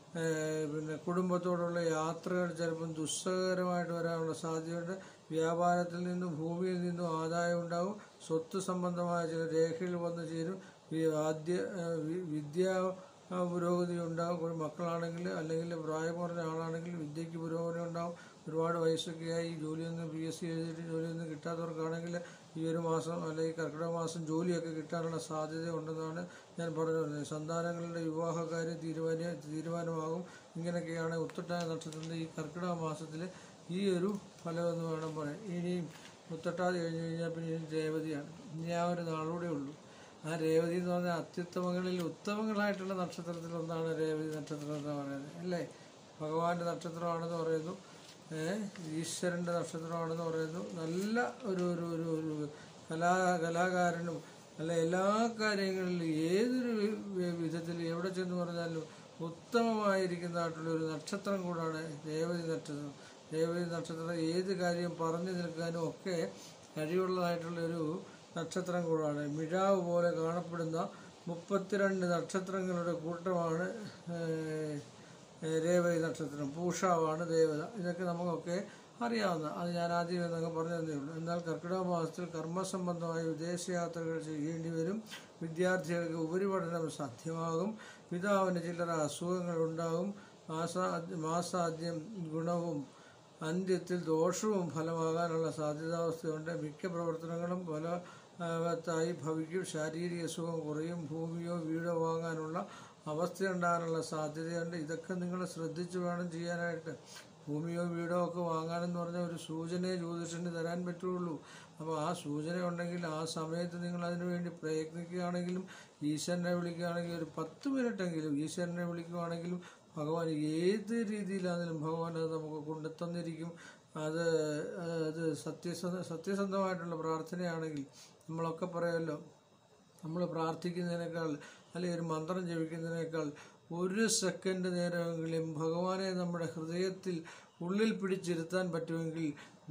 ഏഹ് പിന്നെ കുടുംബത്തോടുള്ള യാത്രകൾ ചിലപ്പം ദുസ്സഹകരമായിട്ട് വരാനുള്ള സാധ്യതയുണ്ട് വ്യാപാരത്തിൽ നിന്നും ഭൂമിയിൽ നിന്നും ആദായം ഉണ്ടാവും സ്വത്ത് സംബന്ധമായ ചില രേഖകൾ വന്നു ചേരും വി- ആദ്യ ഏഹ് വി- വിദ്യാ ആ, പുരോഗതി ഉണ്ടാവും ഒരു മക്കളാണെങ്കിൽ അല്ലെങ്കിൽ പ്രായം കുറഞ്ഞ ആളാണെങ്കിൽ വിദ്യയ്ക്ക് പുരോഗതി ഉണ്ടാവും ഒരുപാട് വയസ്സൊക്കെയായി ജോലിയൊന്നും പി എസ് സി എഴുതിയിട്ട് ജോലിയൊന്നും കിട്ടാത്തവർക്കാണെങ്കിൽ ഈ ഒരു മാസം അല്ലെങ്കിൽ കർക്കിടക മാസം ജോലിയൊക്കെ കിട്ടാനുള്ള സാധ്യത ഉണ്ടെന്നാണ് ഞാൻ പറഞ്ഞു വരുന്നത് സന്താനങ്ങളുടെ വിവാഹകാര്യം തീരുമാന തീരുമാനമാകും ഇങ്ങനെയൊക്കെയാണ് ഉത്തട്ടായ നക്ഷത്രത്തിൻ്റെ ഈ കർക്കിടക മാസത്തിൽ ഈ ഒരു ഫലമെന്ന് വേണം പറയാൻ ഇനിയും മുത്തട്ടാതി കഴിഞ്ഞ് കഴിഞ്ഞാൽ പിന്നെ ഇനി രേവതിയാണ് ഇനി ആ ഒരു നാളൂടെ ഉള്ളൂ ആ രേവതി എന്ന് പറഞ്ഞാൽ അത്യുത്തമങ്ങളിൽ ഉത്തമങ്ങളായിട്ടുള്ള നക്ഷത്രത്തിൽ ഒന്നാണ് രേവതി നക്ഷത്രം എന്ന് പറയുന്നത് അല്ലേ ഭഗവാന്റെ നക്ഷത്രമാണെന്ന് പറയുന്നു ഏഹ് ഈശ്വരൻ്റെ നക്ഷത്രമാണെന്ന് പറയുന്നു നല്ല ഒരു ഒരു ഒരു ഒരു കലാ കലാകാരനും അല്ല എല്ലാ കാര്യങ്ങളിലും ഏതൊരു വി- വിധത്തിൽ എവിടെ ചെന്ന് പറഞ്ഞാലും ഉത്തമമായിരിക്കുന്നതായിട്ടുള്ള ഒരു നക്ഷത്രം കൂടാണ് രേവതി നക്ഷത്രം രേവതി നക്ഷത്രം ഏത് കാര്യം പറഞ്ഞു നിൽക്കാനും ഒക്കെ കഴിവുള്ളതായിട്ടുള്ള ഒരു നക്ഷത്രം കൂടാണ് മിഴാവ് പോലെ കാണപ്പെടുന്ന മുപ്പത്തിരണ്ട് നക്ഷത്രങ്ങളുടെ കൂട്ടമാണ് ഏഹ്, ഏഹ്, രേവതി നക്ഷത്രം പൂഷാവാണ് ദേവത ഇതൊക്കെ നമുക്കൊക്കെ അറിയാവുന്ന അത് ഞാൻ ആദ്യം എന്നൊക്കെ പറഞ്ഞു തന്നേ ഉള്ളൂ എന്നാൽ കർക്കിടക മാസത്തിൽ കർമ്മസംബന്ധമായ വിദേശയാത്രകൾ ചെയ്യേണ്ടി വരും വിദ്യാർത്ഥികൾക്ക് ഉപരിപഠനം സാധ്യമാകും പിതാവിന് ചില്ലറ അസുഖങ്ങൾ ഉണ്ടാകും മാസാ മാസാദ്യം ഗുണവും അന്ത്യത്തിൽ ദോഷവും ഫലമാകാനുള്ള സാധ്യതാവസ്ഥയുണ്ട് മിക്ക പ്രവർത്തനങ്ങളും ഫലവത്തായി ഭവിക്കും ശാരീരിക സുഖം കുറയും ഭൂമിയോ വീടോ വാങ്ങാനുള്ള അവസ്ഥയുണ്ടാകാനുള്ള സാധ്യതയുണ്ട് ഇതൊക്കെ നിങ്ങൾ ശ്രദ്ധിച്ച് വേണം ചെയ്യാനായിട്ട് ഭൂമിയോ വീടോ ഒക്കെ വാങ്ങാനെന്ന് പറഞ്ഞ ഒരു സൂചനയെ ജ്യോതിഷന് തരാൻ പറ്റുള്ളൂ അപ്പോൾ ആ സൂചന ഉണ്ടെങ്കിൽ ആ സമയത്ത് നിങ്ങൾ അതിനു വേണ്ടി പ്രയത്നിക്കുകയാണെങ്കിലും ഈശ്വരനെ വിളിക്കുകയാണെങ്കിൽ ഒരു പത്ത് മിനിറ്റെങ്കിലും ഈശ്വരനെ വിളിക്കുകയാണെങ്കിലും ഭഗവാൻ ഏത് രീതിയിലാണെങ്കിലും ഭഗവാൻ അത് നമുക്ക് കൊണ്ടുതന്നിരിക്കും അത് അത് സത്യസന്ധ സത്യസന്ധമായിട്ടുള്ള പ്രാർത്ഥനയാണെങ്കിൽ നമ്മളൊക്കെ പറയുമല്ലോ നമ്മൾ പ്രാർത്ഥിക്കുന്നതിനേക്കാൾ അല്ലെങ്കിൽ ഒരു മന്ത്രം ജപിക്കുന്നതിനേക്കാൾ ഒരു സെക്കൻഡ് നേരമെങ്കിലും ഭഗവാനെ നമ്മുടെ ഹൃദയത്തിൽ ഉള്ളിൽ പിടിച്ചിരുത്താൻ പറ്റുമെങ്കിൽ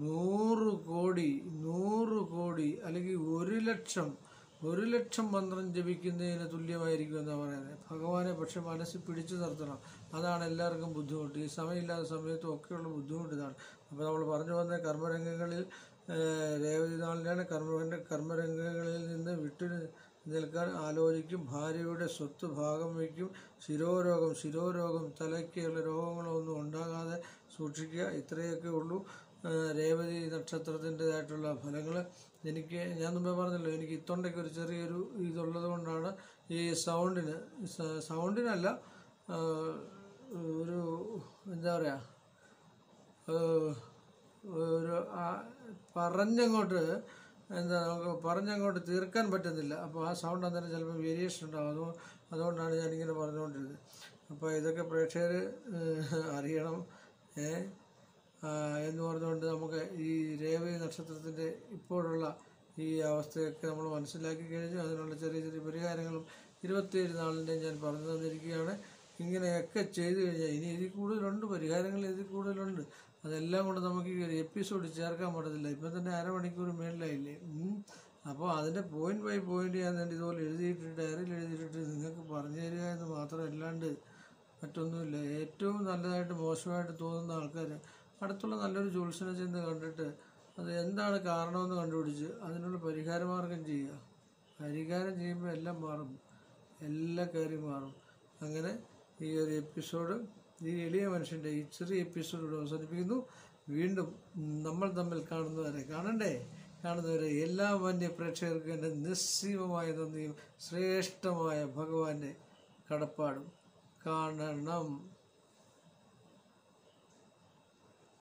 നൂറ് കോടി നൂറ് കോടി അല്ലെങ്കിൽ ഒരു ലക്ഷം ഒരു ലക്ഷം മന്ത്രം ജപിക്കുന്നതിന് തുല്യമായിരിക്കും എന്നാണ് പറയുന്നത് ഭഗവാനെ പക്ഷെ മനസ്സിൽ പിടിച്ചു നിർത്തണം അതാണ് എല്ലാവർക്കും ബുദ്ധിമുട്ട് ഈ സമയമില്ലാത്ത സമയത്തും ഒക്കെയുള്ള ബുദ്ധിമുട്ട് ഇതാണ് അപ്പോൾ നമ്മൾ പറഞ്ഞു വന്ന കർമ്മരംഗങ്ങളിൽ ഏഹ്, രേവതി നാളിലാണ് കർമ്മ കർമ്മരംഗങ്ങളിൽ നിന്ന് വിട്ടു നിൽക്കാൻ ആലോചിക്കും ഭാര്യയുടെ സ്വത്ത് ഭാഗം വയ്ക്കും ശിരോരോഗം ശിരോരോഗം തലയ്ക്കുള്ള രോഗങ്ങളൊന്നും ഉണ്ടാകാതെ സൂക്ഷിക്കുക ഇത്രയൊക്കെ ഉള്ളൂ ഏഹ്, രേവതി നക്ഷത്രത്തിൻ്റെതായിട്ടുള്ള ഫലങ്ങൾ എനിക്ക് ഞാൻ മുമ്പേ പറഞ്ഞല്ലോ എനിക്ക് ഇത്തൊണ്ടയ്ക്ക് ഒരു ചെറിയൊരു ഇതുള്ളത് കൊണ്ടാണ് ഈ സൗണ്ടിന് സ- സൗണ്ടിനല്ല ഏഹ്, ഒരു എന്താ പറയുക ഏഹ് ഒരു ആ- പറഞ്ഞങ്ങോട്ട് എന്താ നമുക്ക് പറഞ്ഞങ്ങോട്ട് തീർക്കാൻ പറ്റുന്നില്ല അപ്പോൾ ആ സൗണ്ട് അന്നേരം ചിലപ്പോൾ വേരിയേഷൻ ഉണ്ടാവും അതോ അതുകൊണ്ടാണ് ഞാനിങ്ങനെ പറഞ്ഞുകൊണ്ടിരുന്നത് അപ്പോൾ ഇതൊക്കെ പ്രേക്ഷകർ അറിയണം ഏ ആ, എന്ന് പറഞ്ഞുകൊണ്ട് നമുക്ക് ഈ രേവതി നക്ഷത്രത്തിൻ്റെ ഇപ്പോഴുള്ള ഈ അവസ്ഥയൊക്കെ നമ്മൾ മനസ്സിലാക്കി കഴിഞ്ഞു അതിനുള്ള ചെറിയ ചെറിയ പരിഹാരങ്ങളും ഇരുപത്തിയേഴ് നാളിൻ്റെ ഞാൻ പറഞ്ഞു തന്നിരിക്കുകയാണ് ഇങ്ങനെയൊക്കെ ചെയ്തു കഴിഞ്ഞാൽ ഇനി ഇതിൽ കൂടുതലുണ്ട് പരിഹാരങ്ങൾ ഇതിൽ കൂടുതലുണ്ട് അതെല്ലാം കൊണ്ട് നമുക്ക് ഈ ഒരു എപ്പിസോഡ് ചേർക്കാൻ പറ്റത്തില്ല ഇപ്പം തന്നെ അരമണിക്കൂർ മേളിലായില്ലേ ഉം. അപ്പോൾ അതിൻ്റെ പോയിന്റ് ബൈ പോയിന്റ് ഞാൻ തന്നെ ഇതുപോലെ എഴുതിയിട്ട് ഡയറിയിൽ എഴുതിയിട്ട് നിങ്ങൾക്ക് പറഞ്ഞു തരിക എന്ന് മാത്രം അല്ലാണ്ട് മറ്റൊന്നുമില്ല ഏറ്റവും നല്ലതായിട്ട് മോശമായിട്ട് തോന്നുന്ന ആൾക്കാർ അടുത്തുള്ള നല്ലൊരു ജ്യോത്സ്യനെ ചെന്ന് കണ്ടിട്ട് അത് എന്താണ് കാരണമെന്ന് കണ്ടുപിടിച്ച് അതിനുള്ള പരിഹാരമാർഗം ചെയ്യുക പരിഹാരം ചെയ്യുമ്പോൾ എല്ലാം മാറും എല്ലാ കാര്യം മാറും അങ്ങനെ ഈ ഒരു എപ്പിസോഡ് ഈ എളിയ മനുഷ്യൻ്റെ ഈ ചെറിയ എപ്പിസോഡ് അവസാനിപ്പിക്കുന്നു വീണ്ടും നമ്മൾ തമ്മിൽ കാണുന്നവരെ കാണണ്ടേ കാണുന്നവരെ എല്ലാ മാന്യ പ്രേക്ഷകർക്കും എൻ്റെ നിസ്സീമമായ നന്ദിയും ശ്രേഷ്ഠമായ ഭഗവാന്റെ കടപ്പാടും കാണണം